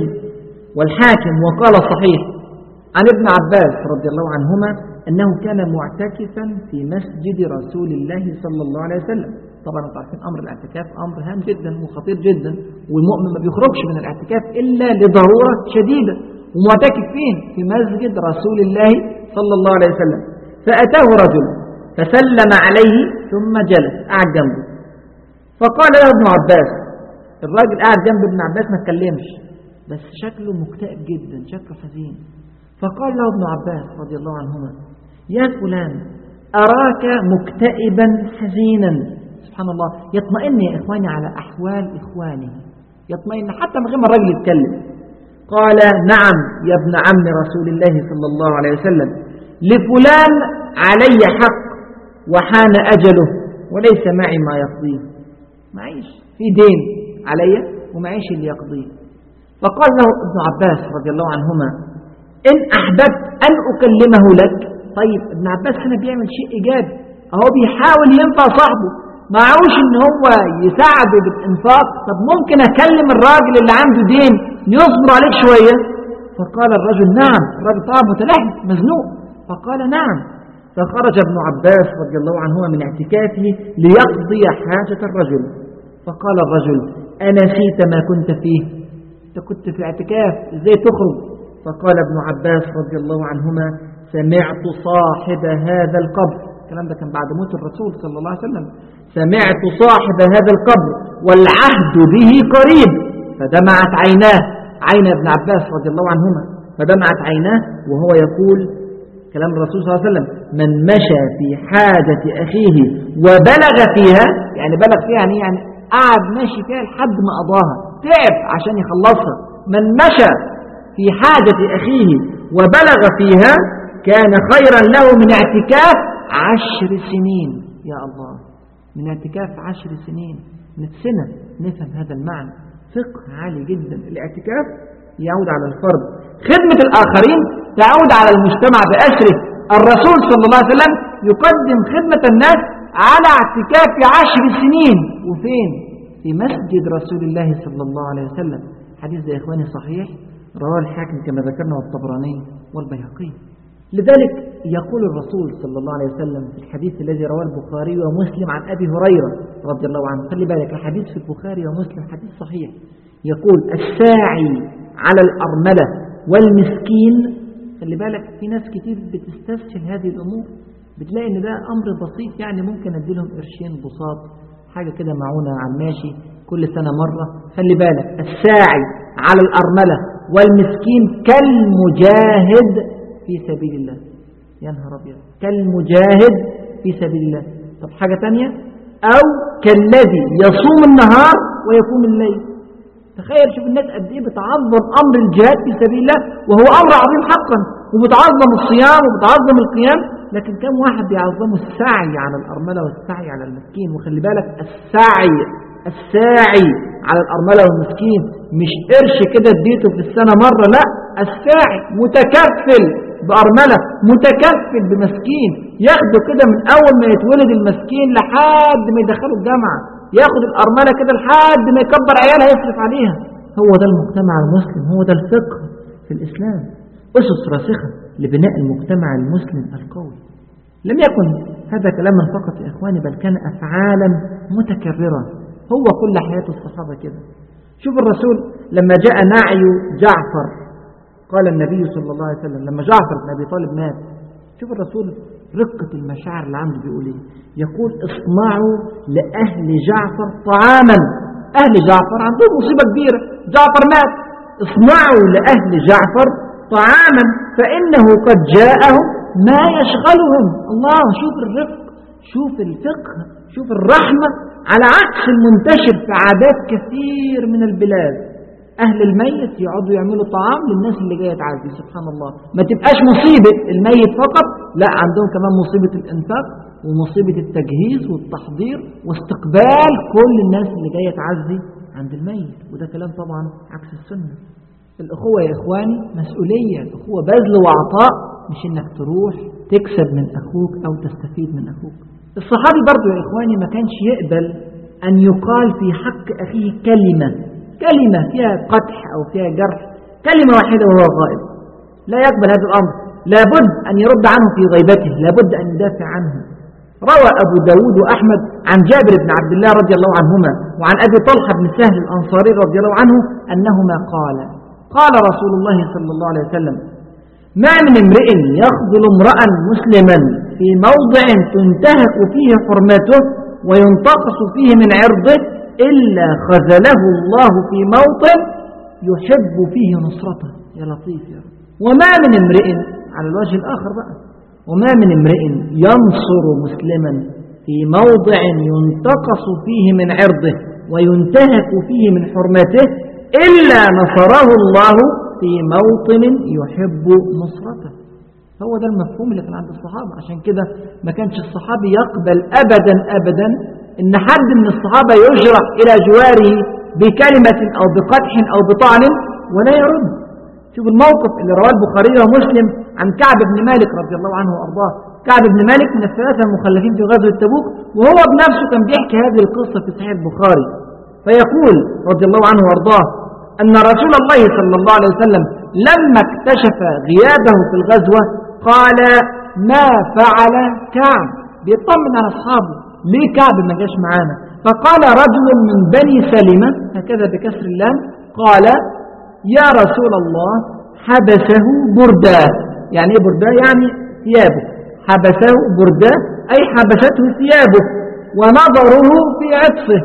والحاكم وقال صحيح عن ابن عباس رضي الله عنهما أنه كان معتكفا في مسجد رسول الله صلى الله عليه وسلم طبعا انتم عارفين أمر الاعتكاف أمر هام جدا وخطير جدا والمؤمن ما بيخرجش من الاعتكاف إلا لضرورة شديدة ومعتكف فين؟ في مسجد رسول الله صلى الله عليه وسلم فأتاه رجل فسلم عليه ثم جلس قعد جنبه فقال له ابن عباس الراجل قاعد جنب ابن عباس ما اتكلمش بس شكله مكتئب جدا شكله حزين فقال له ابن عباس رضي الله عنهما يا فلان أراك مكتئبا حزينا سبحان الله يطمئن يا إخواني على أحوال إخوانه يطمئن حتى من غير ما الراجل يتكلم قال نعم يا ابن عم رسول الله صلى الله عليه وسلم لفلان علي حق وحان أجله وليس معي ما يقضيه معيش في دين علي ومعيش اللي يقضيه فقال له ابن عباس رضي الله عنهما إن أحببت أن أكلمه لك طيب ابن عباس هنا بيعمل شيء إيجابي أهو بيحاول ينفع صاحبه معهوش إن هو يساعده بالإنفاق طب ممكن أكلم الراجل اللي عنده دين يصبر عليك شوية فقال الرجل نعم الراجل طبعا متلهف مزنوق فقال نعم فخرج ابن عباس رضي الله عنهما من اعتكافه ليقضي حاجة الرجل فقال الرجل أنسيت ما كنت فيه أنت كنت في اعتكاف إزاي تخرج فقال ابن عباس رضي الله عنهما سمعت صاحب هذا القبر الكلام ده كان بعد موت الرسول صلى الله عليه وسلم سمعت صاحب هذا القبر والعهد به قريب فدمعت عيناه عين ابن عباس رضي الله عنهما فدمعت عيناه وهو يقول كلام الرسول صلى الله عليه وسلم من مشى في حاجة أخيه وبلغ فيها يعني بلغ فيها يعني, يعني قعد ماشي فيها لحد ما قضاها تعب عشان يخلصها من مشى في حاجة أخيه وبلغ فيها كان خيرا له من اعتكاف عشر سنين يا الله من اعتكاف عشر سنين نفسنا نفهم هذا المعنى فقه عالي جدا الاعتكاف يعود على الفرد خدمة الآخرين تعود على المجتمع بأسره الرسول صلى الله عليه وسلم يقدم خدمة الناس على اعتكاف عشر سنين وفين في مسجد رسول الله صلى الله عليه وسلم حديث ده يا إخواني صحيح رواه الحاكم كما ذكرنا والطبراني والبيهقي لذلك يقول الرسول صلى الله عليه وسلم في الحديث الذي رواه البخاري ومسلم عن أبي هريرة رضي الله عنه خلي بالك الحديث في البخاري ومسلم حديث صحيح يقول الساعي على الأرملة والمسكين خلي بالك في ناس كتير بتستسهل هذه الأمور بتلاقي ان ده امر بسيط يعني ممكن اديلهم قرشين بساط حاجة كده معونة على الماشي كل سنة مرة خلي بالك الساعي على الأرملة والمسكين كالمجاهد في سبيل الله يا نهار أبيض كالمجاهد في سبيل الله طب حاجة تانية أو كالذي يصوم النهار ويقوم الليل تخيل شوف الناس قد ايه بتعظم امر الجهاد في سبيل الله وهو امر عظيم حقا وبتعظم الصيام وبتعظم القيام لكن كم واحد بيعظموا السعي على الارمله والسعي على المسكين وخلي بالك السعي الساعي على الارمله والمسكين مش قرش كده اديته في السنه مره لا الساعي متكفل بارمله متكفل بمسكين ياخده كده من اول ما يتولد المسكين لحد ما يدخله الجامعه ياخد الأرملة كده لحد ما يكبر عيالها يصرف عليها هو ده المجتمع المسلم هو ده الفقه في الإسلام أسس راسخة لبناء المجتمع المسلم القوي لم يكن هذا كلاما فقط يا إخواني بل كان أفعالا متكررة هو كل حياة الصحابة كده شوف الرسول لما جاء نعي جعفر قال النبي صلى الله عليه وسلم لما جعفر بن أبي طالب مات شوف الرسول رقة المشاعر اللي عنده بيقول ايه يقول اصنعوا لأهل جعفر طعاما أهل جعفر عندهم مصيبة كبيرة جعفر مات اصنعوا لأهل جعفر طعاما فإنه قد جاءهم ما يشغلهم الله شوف الرفق شوف الفقه شوف الرحمة على عكس المنتشر في عادات كثير من البلاد أهل الميت يقعدوا يعملوا طعام للناس اللي جاية تعزي سبحان الله ما تبقاش مصيبة الميت فقط لا عندهم كمان مصيبة الإنفاق ومصيبة التجهيز والتحضير واستقبال كل الناس اللي جاية تعزي عند الميت وده كلام طبعا عكس السنة الأخوة يا إخواني مسؤولية الأخوة بذل وعطاء مش إنك تروح تكسب من أخوك أو تستفيد من أخوك الصحابي برضو يا إخواني ما كانش يقبل أن يقال في حق أخيه كلمة كلمة فيها قدح أو فيها جرح كلمة واحدة وهو غائب لا يقبل هذا الأمر لابد أن يرد عنه في غيبته لابد أن يدافع عنه روى أبو داود وأحمد عن جابر بن عبد الله رضي الله عنهما وعن أبي طلحة بن سهل الأنصاري رضي الله عنه أنهما قال قال رسول الله صلى الله عليه وسلم ما من امرئ يخذل امرأ مسلما في موضع تنتهك فيه حرمته وينتقص فيه من عرضه إلا خذله الله في موطن يحب فيه نصرته يا لطيف يا رب وما من امرئ على الوجه الآخر بقى وما من امرئ ينصر مسلما في موضع ينتقص فيه من عرضه وينتهك فيه من حرمته إلا نصره الله في موطن يحب نصرته هو ده المفهوم اللي كان عند الصحابة عشان كده ما كانش الصحابي يقبل أبدا أبدا إن حد من الصحابة يجرح إلى جواره بكلمة أو بقدح أو بطعن ولا يرد شوف الموقف اللي رواه البخاري ومسلم عن كعب بن مالك رضي الله عنه وأرضاه كعب بن مالك من الثلاثة المخلفين في غزوة تبوك وهو بنفسه كان بيحكي هذه القصة في صحيح البخاري فيقول رضي الله عنه وأرضاه أن رسول الله صلى الله عليه وسلم لما اكتشف غيابه في الغزوة قال ما فعل كعب بيطمن على أصحابه ليه كعب ما جاش معانا فقال رجل من بني سلمة هكذا بكسر اللام قال يا رسول الله حبسه برداه يعني ايه برداه يعني ثيابه حبسه برداه أي حبسته ثيابه ونظره في عطفه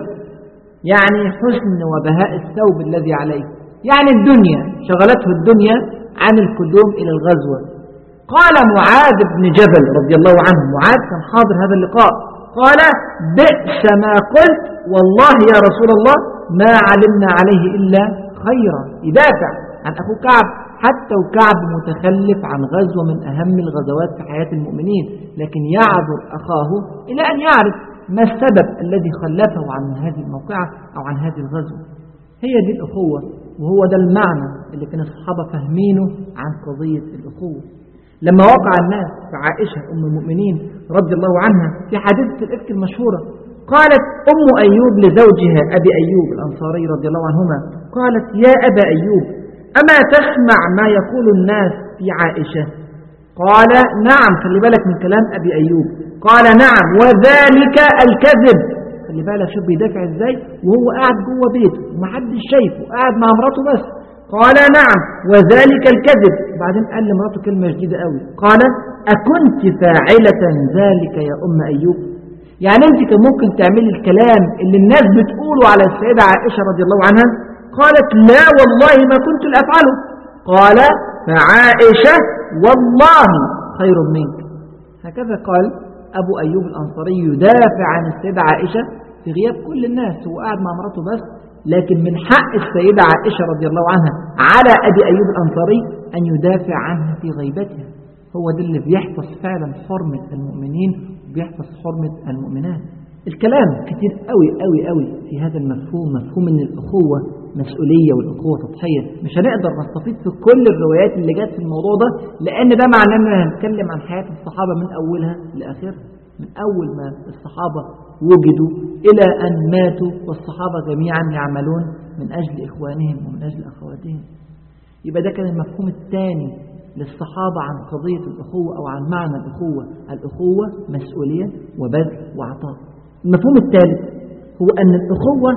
يعني حسن وبهاء الثوب الذي عليه يعني الدنيا شغلته الدنيا عن القدوم إلى الغزوة قال معاذ بن جبل رضي الله عنه معاذ كان حاضر هذا اللقاء قال بئس ما قلت والله يا رسول الله ما علمنا عليه إلا خيرا يدافع عن أخو كعب حتى وكعب متخلف عن غزوة من أهم الغزوات في حياة المؤمنين لكن يعذر أخاه إلى أن يعرف ما السبب الذي خلفه عن هذه الموقعة أو عن هذه الغزوة هي دي الأخوة وهو ده المعنى اللي كان الصحابة فاهمينه عن قضية الأخوة لما وقع الناس في عائشة أم المؤمنين رضي الله عنها في حادثة الإفك المشهورة قالت أم أيوب لزوجها أبي أيوب الأنصاري رضي الله عنهما قالت يا أبا أيوب أما تسمع ما يقول الناس في عائشة قال نعم خلي بالك من كلام أبي أيوب قال نعم وذلك الكذب خلي بالك شوف بيدافع ازاي وهو قاعد جوه بيته ومحدش شايفه قاعد مع مراته بس قال نعم وذلك الكذب بعدين قال لمراته كلمة جديدة قوي قال أكنت فاعلة ذلك يا أم أيوب يعني أنت كان ممكن تعملي الكلام اللي الناس بتقوله على السيدة عائشة رضي الله عنها قالت لا والله ما كنت لأفعله قال فعائشة والله خير منك هكذا قال أبو أيوب الأنصاري يدافع عن السيدة عائشة في غياب كل الناس هو قاعد مع مراته بس لكن من حق السيدة عائشة رضي الله عنها على أبي أيوب الأنصاري أن يدافع عنها في غيبتها هو ده اللي بيحفظ فعلا حرمة المؤمنين وبيحفظ حرمة المؤمنات الكلام كتير قوي قوي قوي في هذا المفهوم مفهوم ان الأخوة مسؤولية والأخوة تضحية مش هنقدر نستفيد في كل الروايات اللي جت في الموضوع ده لأن ده معناه أننا هنتكلم عن حياة الصحابة من أولها لآخرها من أول ما الصحابة وجدوا إلى أن ماتوا والصحابة جميعا يعملون من أجل إخوانهم ومن أجل أخواتهم يبقى ده كان المفهوم الثاني للصحابة عن قضية الأخوة أو عن معنى الأخوة الأخوة مسؤولية وبذل وعطاء المفهوم الثالث هو أن الأخوة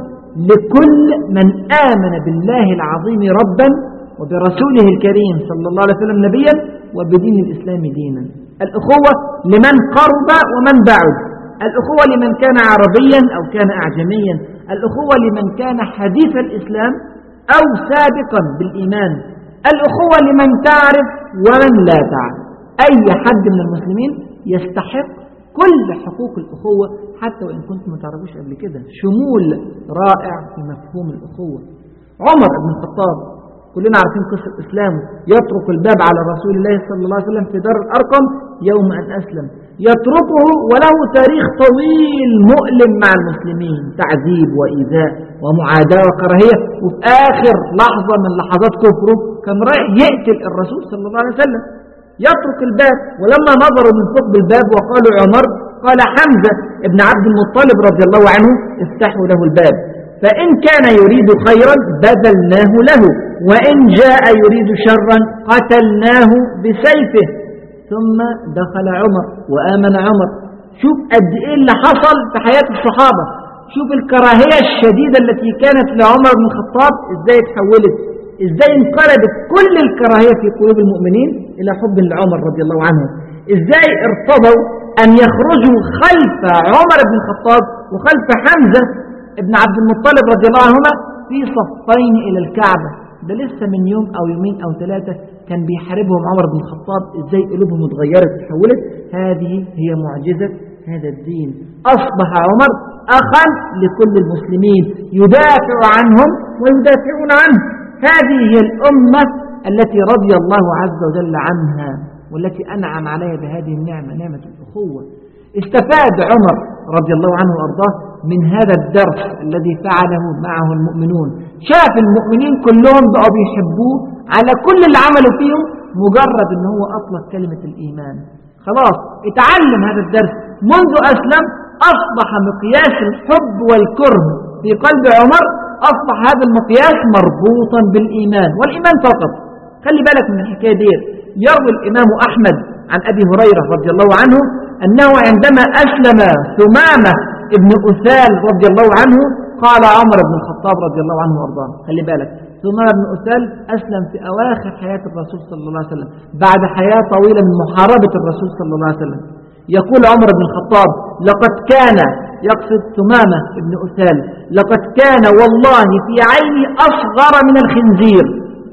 لكل من آمن بالله العظيم ربا وبرسوله الكريم صلى الله عليه وسلم نبيا وبدين الإسلام دينا الأخوة لمن قرب ومن بعد الأخوة لمن كان عربيا أو كان أعجميا الأخوة لمن كان حديث الإسلام أو سابقا بالإيمان الأخوة لمن تعرف ومن لا تعرف أي حد من المسلمين يستحق كل حقوق الأخوة حتى وإن كنتم ما تعرفوش قبل كده شمول رائع في مفهوم الأخوة عمر بن الخطاب كلنا عارفين قصة إسلامه يترك الباب على رسول الله صلى الله عليه وسلم في دار الأرقم يوم أن أسلم يتركه وله تاريخ طويل مؤلم مع المسلمين تعذيب وإيذاء ومعاداة وكراهية وفي آخر لحظة من لحظات كفره كان رايح يقتل الرسول صلى الله عليه وسلم يترك الباب ولما نظروا من ثقب الباب وقالوا عمر قال حمزة ابن عبد المطلب رضي الله عنه افتحوا له الباب فإن كان يريد خيرا بذلناه له وإن جاء يريد شرا قتلناه بسيفه ثم دخل عمر وآمن عمر شوف قد إيه اللي حصل في حياة الصحابة شوف الكراهية الشديدة التي كانت لعمر بن الخطاب إزاي تحولت إزاي انقلبت كل الكراهية في قلوب المؤمنين إلى حب لعمر رضي الله عنه إزاي ارتضوا أن يخرجوا خلف عمر بن الخطاب وخلف حمزة ابن عبد المطلب رضي الله عنهما في صفين إلى الكعبة ده لسه من يوم أو يومين أو ثلاثة كان بيحاربهم عمر بن الخطاب إزاي قلوبهم اتغيرت تحولت هذه هي معجزة هذا الدين أصبح عمر أخا لكل المسلمين يدافع عنهم ويدافعون عنه هذه هي الأمة التي رضي الله عز وجل عنها والتي أنعم عليها بهذه النعمة نعمة الأخوة استفاد عمر رضي الله عنه وأرضاه من هذا الدرس الذي فعله معه المؤمنون شاف المؤمنين كلهم بقوا بيحبوه على كل اللي عملوا فيهم مجرد ان هو أطلق كلمة الإيمان خلاص اتعلم هذا الدرس منذ أسلم أصبح مقياس الحب والكره في قلب عمر أصبح هذا المقياس مربوطا بالإيمان والإيمان فقط خلي بالك من الحكاية دي يروي الإمام أحمد عن أبي هريرة رضي الله عنه أنه عندما أسلم ثمامة ابن أثال رضي الله عنه قال عمر بن الخطاب رضي الله عنه وارضاه خلي بالك ثمامة بن أثال أسلم في أواخر حياة الرسول صلى الله عليه وسلم بعد حياة طويلة من محاربة الرسول صلى الله عليه وسلم يقول عمر بن الخطاب لقد كان يقصد ثمامة بن أثال لقد كان والله في عيني أصغر من الخنزير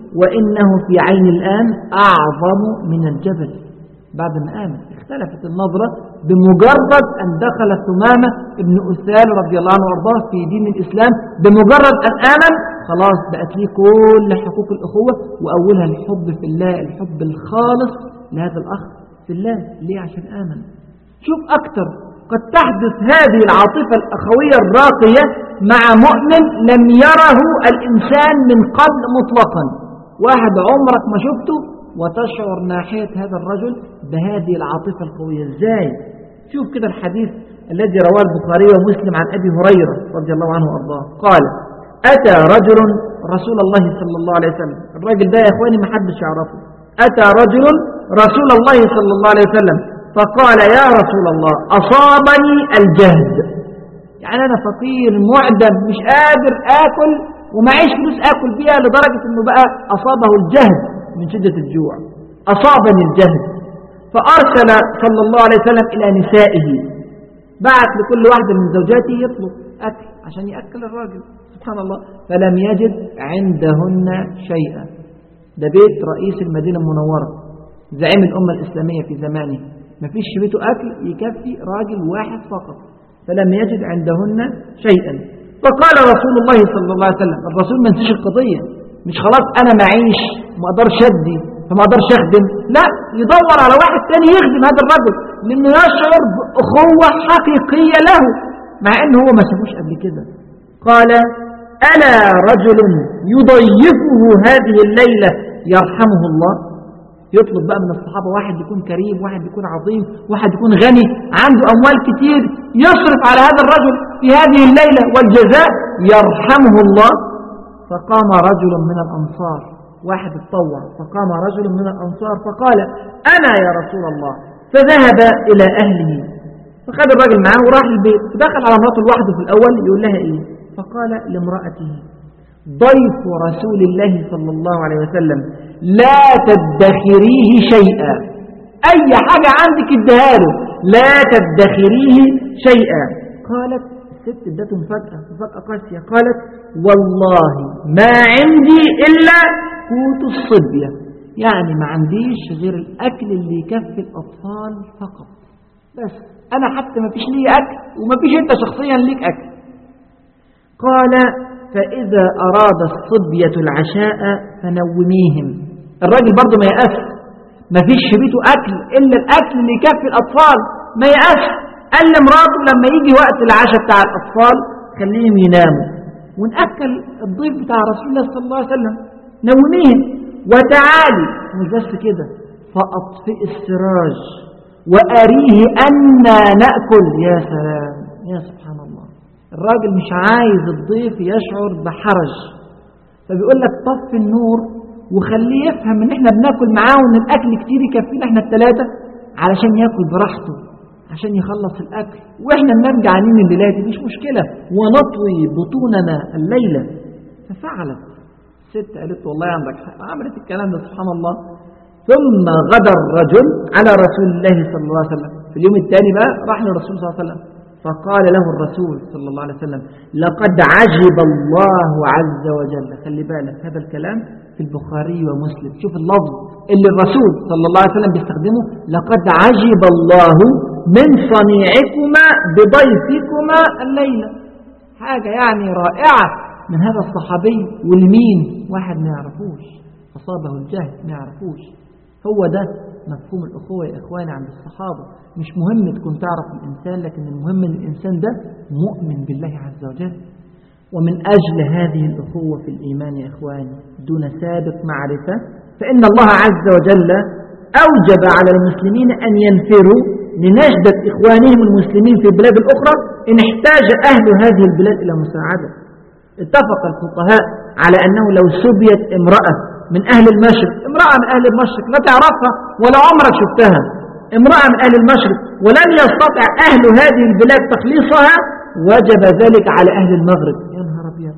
وإنه في عين الآن أعظم من الجبل بعد ما آمن اختلفت النظرة بمجرد أن دخل ثمامة ابن أثال رضي الله عنه وارضاه في دين الإسلام بمجرد أن آمن خلاص بقت ليه كل حقوق الأخوة وأولها الحب في الله الحب الخالص لهذا الأخ في الله ليه عشان آمن شوف أكتر قد تحدث هذه العاطفة الأخوية الراقية مع مؤمن لم يره الإنسان من قبل مطلقا واحد عمرك ما شفته وتشعر ناحية هذا الرجل بهذه العاطفة القوية ازاي شوف كده الحديث الذي رواه البخاري ومسلم عن أبي هريرة رضي الله عنه وأرضاه قال أتى رجل رسول الله صلى الله عليه وسلم الراجل ده يا إخواني ما حدش يعرفه أتى رجل رسول الله صلى الله عليه وسلم فقال يا رسول الله أصابني الجهد يعني أنا فقير معدم مش قادر آكل ومعيش فلوس آكل بيها لدرجة أنه بقى أصابه الجهد من شدة الجوع أصابني الجهد فأرسل صلى الله عليه وسلم إلى نسائه بعت لكل واحدة من زوجاته يطلب أكل عشان يأكل الراجل سبحان الله فلم يجد عندهن شيئا ده بيت رئيس المدينة المنورة زعيم الأمة الإسلامية في زمانه ما فيش في بيته أكل يكفي راجل واحد فقط فلم يجد عندهن شيئا فقال رسول الله صلى الله عليه وسلم الرسول ما نسيش القضية مش خلاص أنا معيش ما أقدرش أدي فما أقدرش أخدم لا يدور على واحد تاني يخدم هذا الرجل لأنه يشعر بأخوة حقيقية له مع أنه هو ما شافوش قبل كده قال ألا رجل يضيفه هذه الليلة يرحمه الله يطلب بقى من الصحابة واحد يكون كريم واحد يكون عظيم واحد يكون غني عنده أموال كتير يصرف على هذا الرجل في هذه الليلة والجزاء يرحمه الله فقام رجل من الأنصار واحد اتطوع فقام رجل من الأنصار فقال أنا يا رسول الله فذهب إلى أهله فخذ الراجل معاه وراح البيت فدخل على مراته لوحده في الأول يقول لها إيه فقال لامرأته ضيف رسول الله صلى الله عليه وسلم لا تدخريه شيئا أي حاجة عندك اديها له لا تدخريه شيئا قالت الست ادته مفاجأة مفاجأة قاسية قالت والله ما عندي إلا قوت الصبية يعني ما عنديش غير الأكل اللي يكفي الأطفال فقط بس أنا حتى ما فيش لي أكل وما فيش أنت شخصيا ليك أكل قال فإذا أراد الصبية العشاء فنوميهم الراجل برضه ما يأس ما فيش في بيته أكل إلا الأكل اللي يكفي الأطفال ما يأس قال لمراته لما يجي وقت العشاء بتاع الأطفال خليهم يناموا ونأكل الضيف بتاع رسول الله صلى الله عليه وسلم نوميهم وتعالي مش بس كده فأطفئ السراج وأريه أنا نأكل يا سلام يا سبحان الله الراجل مش عايز الضيف يشعر بحرج فبيقول لك طف النور وخليه يفهم ان احنا بناكل معاه وان الاكل كتير يكفينا احنا الثلاثه علشان ياكل براحته عشان يخلص الاكل واحنا ننام جعانين الليله دي مش مشكله ونطوي بطوننا الليله ففعلت الست قالت والله عندك حق عملت الكلام ده سبحان الله ثم غدا الرجل على رسول الله صلى الله عليه وسلم في اليوم الثاني بقى راح للرسول صلى الله عليه وسلم فقال له الرسول صلى الله عليه وسلم لقد عجب الله عز وجل خلي بالك هذا الكلام في البخاري ومسلم شوف اللفظ اللي الرسول صلى الله عليه وسلم بيستخدمه لقد عجب الله من صنيعكما بضيفكما الليلة حاجة يعني رائعة من هذا الصحابي والمين واحد ما يعرفوش أصابه الجهل ما يعرفوش هو ده مفهوم الأخوة يا إخواني عند الصحابة مش مهم تكون تعرف الإنسان لكن المهم أن الإنسان ده مؤمن بالله عز وجل ومن أجل هذه الأخوة في الإيمان يا إخواني دون سابق معرفة فإن الله عز وجل أوجب على المسلمين أن ينفروا لنجدة إخوانهم المسلمين في البلاد الأخرى إن احتاج أهل هذه البلاد إلى مساعدة اتفق الفقهاء على أنه لو سبيت امرأة من أهل المشرق امرأة من أهل المشرق لا تعرفها ولا عمرك شفتها امرأة من أهل المشرق ولن يستطع أهل هذه البلاد تخليصها وجب ذلك على أهل المغرب يا نهار أبيض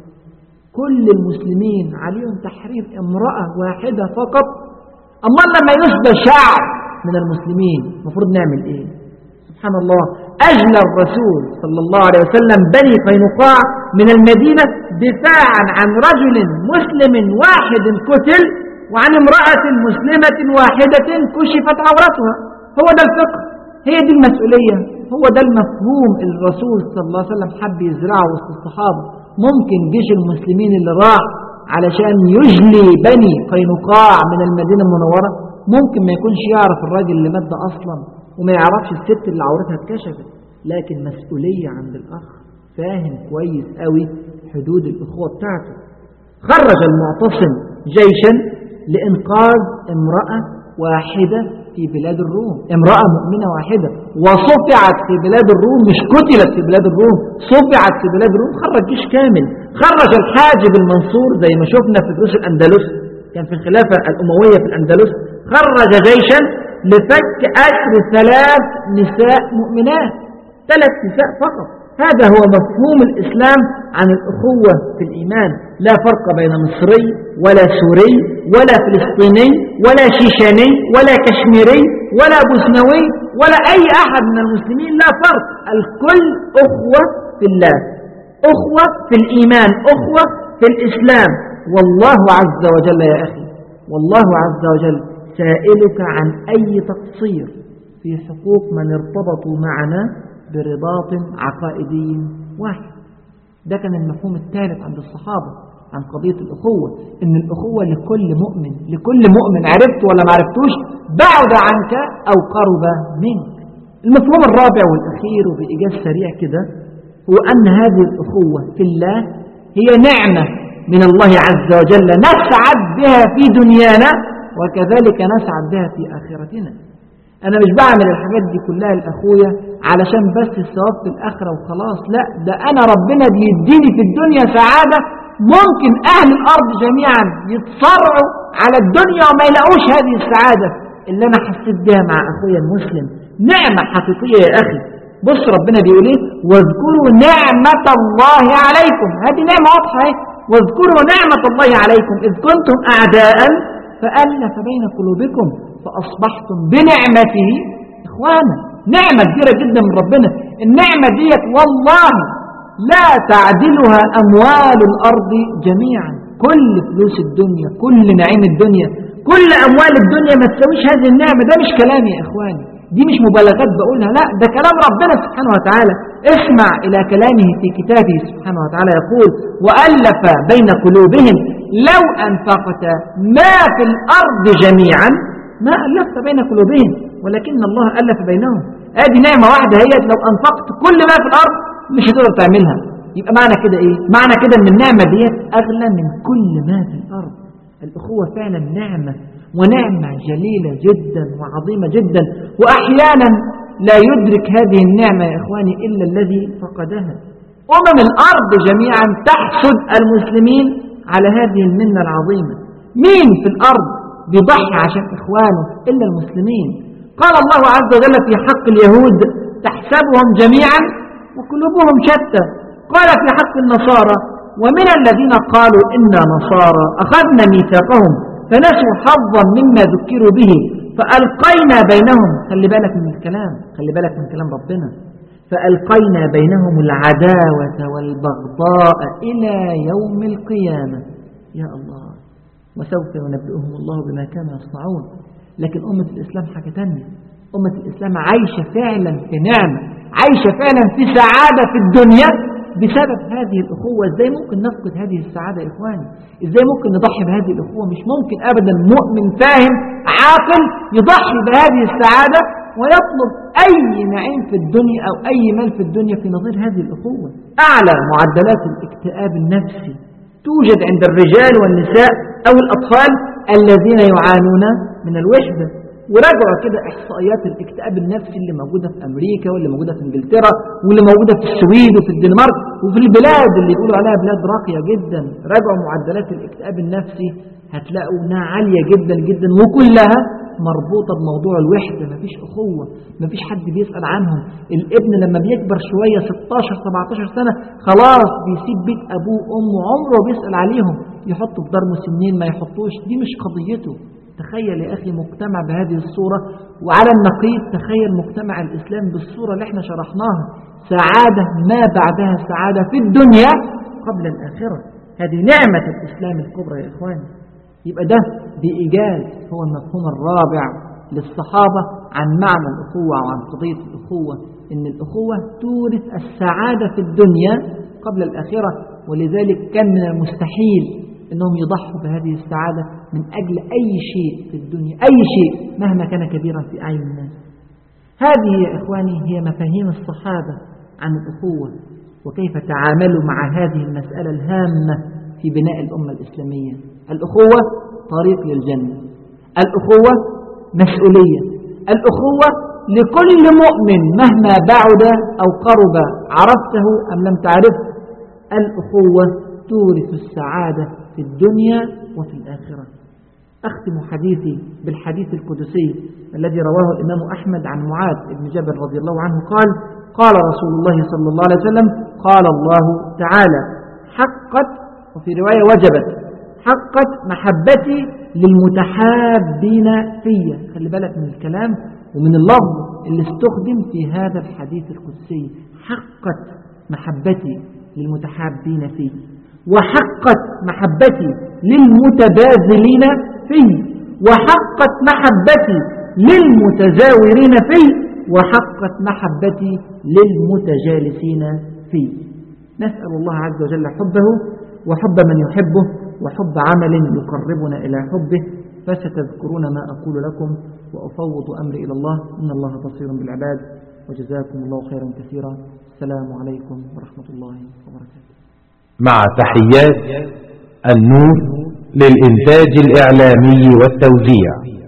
كل المسلمين عليهم تحرير امرأة واحدة فقط أما لما يسبى شعب من المسلمين المفروض نعمل إيه سبحان الله أجلى الرسول صلى الله عليه وسلم بني قينقاع من المدينة دفاعا عن رجل مسلم واحد قتل وعن امرأة مسلمة واحدة كشفت عورتها هو ده الفقه هي دي المسؤولية هو ده المفهوم اللي الرسول صلى الله عليه وسلم حب يزرعه وسط الصحابة ممكن جيش المسلمين اللي راح علشان يجلي بني قينقاع من المدينة المنورة ممكن ما يكونش يعرف الراجل اللي مات ده أصلا وما يعرفش الست اللي عورتها اتكشفت لكن مسؤولية عند الأخ فاهم كويس قوي حدود الأخوة بتاعته خرج المعتصم جيشا لإنقاذ امرأة واحدة في بلاد الروم امرأة مؤمنة واحدة وصفعت في بلاد الروم مش قتلت في بلاد الروم صفعت في بلاد الروم خرج جيش كامل خرج الحاجب المنصور زي ما شفنا في دروس الأندلس كان في الخلافة الأموية في الأندلس خرج جيشا لفك أسر ثلاث نساء مؤمنات ثلاث نساء فقط هذا هو مفهوم الإسلام عن الأخوة في الإيمان لا فرق بين مصري ولا سوري ولا فلسطيني ولا شيشاني ولا كشميري ولا بوسنوي ولا أي أحد من المسلمين لا فرق الكل أخوة في الله أخوة في الإيمان أخوة في الإسلام والله عز وجل يا أخي والله عز وجل سائلك عن أي تقصير في حقوق من ارتبطوا معنا برباط عقائدي واحد ده كان المفهوم الثالث عند الصحابة عن قضية الأخوة إن الأخوة لكل مؤمن لكل مؤمن عرفت ولا ما عرفتوش بعد عنك أو قرب منك المفهوم الرابع والأخير وبإيجاز سريع كده هو أن هذه الأخوة في الله هي نعمة من الله عز وجل نسعد بها في دنيانا وكذلك نسعد بها في آخرتنا أنا مش بعمل الحاجات دي كلها لأخويا علشان بس الثواب في الآخرة وخلاص لا ده أنا ربنا بيديني في الدنيا سعادة ممكن أهل الأرض جميعا يتصرعوا على الدنيا وما يلاقوش هذه السعادة اللي أنا حسيت بها مع أخويا المسلم نعمة حقيقية يا أخي بص ربنا بيقول ايه واذكروا نعمة الله عليكم هذه نعمة واضحة ايه واذكروا نعمة الله عليكم إذ كنتم أعداء فألف بين قلوبكم فأصبحتم بنعمته إخوانا نعمة كبيرة جدا من ربنا النعمة ديت والله لا تعدلها أموال الأرض جميعا كل فلوس الدنيا كل نعيم الدنيا كل أموال الدنيا ما تسويش هذه النعمة ده مش كلامي يا إخواني دي مش مبالغات بقولها لا ده كلام ربنا سبحانه وتعالى اسمع إلى كلامه في كتابه سبحانه وتعالى يقول وألف بين قلوبهم لو أنفقت ما في الأرض جميعا ما ألفت بين قلوبهم ولكن الله ألف بينهم هذه نعمة واحدة هي لو أنفقت كل ما في الأرض مش هتقدر تعملها يبقى معنى كده إيه معنى كده أن النعمة دي أغلى من كل ما في الأرض الأخوة فعلا نعمة ونعمة جليلة جدا وعظيمة جدا وأحيانا لا يدرك هذه النعمة يا إخواني إلا الذي فقدها أمم الأرض جميعا تحسد المسلمين على هذه المنة العظيمة مين في الأرض بيضحي عشان إخوانه إلا المسلمين قال الله عز وجل في حق اليهود تحسبهم جميعا وقلوبهم شتى قال في حق النصارى ومن الذين قالوا إنا نصارى أخذنا ميثاقهم فنسوا حظا مما ذكروا به فألقينا بينهم خلي بالك من الكلام خلي بالك من كلام ربنا فألقينا بينهم العداوة والبغضاء إلى يوم القيامة يا الله وسوف ينبئهم الله بما كانوا يصنعون لكن أمة الإسلام حاجة تانية أمة الإسلام عايشة فعلا في نعمة عايشة فعلا في سعادة في الدنيا بسبب هذه الأخوة إزاي ممكن نفقد هذه السعادة يا إخواني إزاي ممكن نضحي بهذه الأخوة مش ممكن أبدا مؤمن فاهم عاقل يضحي بهذه السعادة ويطلب أي نعيم في الدنيا أو أي مال في الدنيا في نظير هذه الأخوة أعلى معدلات الاكتئاب النفسي توجد عند الرجال والنساء أو الأطفال الذين يعانون من الوحدة وراجعوا كده إحصائيات الاكتئاب النفسي اللي موجودة في أمريكا واللي موجودة في إنجلترا واللي موجودة في السويد وفي الدنمارك وفي البلاد اللي يقولوا عليها بلاد راقية جدا راجعوا معدلات الاكتئاب النفسي هتلاقوا انها عالية جدا جدا وكلها مربوطة بموضوع الوحدة مفيش أخوة مفيش حد بيسأل عنهم الابن لما بيكبر شوية 16 17 سنة خلاص بيسيب بيت أبوه وأمه عمره بيسأل عليهم يحطوا في دار مسنين ما يحطوش دي مش قضيته تخيل يا أخي مجتمع بهذه الصورة وعلى النقيض تخيل مجتمع الإسلام بالصورة اللي احنا شرحناها سعادة ما بعدها سعادة في الدنيا قبل الآخرة هذه نعمة الإسلام الكبرى يا إخواني يبقى ده بإيجاز هو المفهوم الرابع للصحابة عن معنى الأخوة وعن قضية الأخوة إن الأخوة تورث السعادة في الدنيا قبل الآخرة ولذلك كان من المستحيل أنهم يضحوا بهذه السعادة من أجل أي شيء في الدنيا أي شيء مهما كان كبيرا في أعين الناس هذه يا إخواني هي مفاهيم الصحابة عن الأخوة وكيف تعاملوا مع هذه المسألة الهامة في بناء الأمة الإسلامية الأخوة طريق للجنة الأخوة مسؤولية الأخوة لكل مؤمن مهما بعد أو قرب عرفته أم لم تعرفه الأخوة تورث السعادة في الدنيا وفي الآخرة أختم حديثي بالحديث القدسي الذي رواه الإمام أحمد عن معاذ بن جبل رضي الله عنه قال قال رسول الله صلى الله عليه وسلم قال الله تعالى حقت وفي رواية وجبت حقت محبتي للمتحابين فيا خلي بالك من الكلام ومن اللفظ اللي استخدم في هذا الحديث القدسي حقت محبتي للمتحابين فيه وحقت محبتي للمتباذلين فيه وحقت محبتي للمتزاورين فيه وحقت محبتي للمتجالسين فيه نسأل الله عز وجل حبه وحب من يحبه وحب عمل يقربنا إلى حبه فستذكرون ما أقول لكم وأفوض أمري إلى الله إن الله بصير بالعباد وجزاكم الله خيرا كثيرا السلام عليكم ورحمة الله وبركاته مع تحيات النور للإنتاج الإعلامي والتوزيع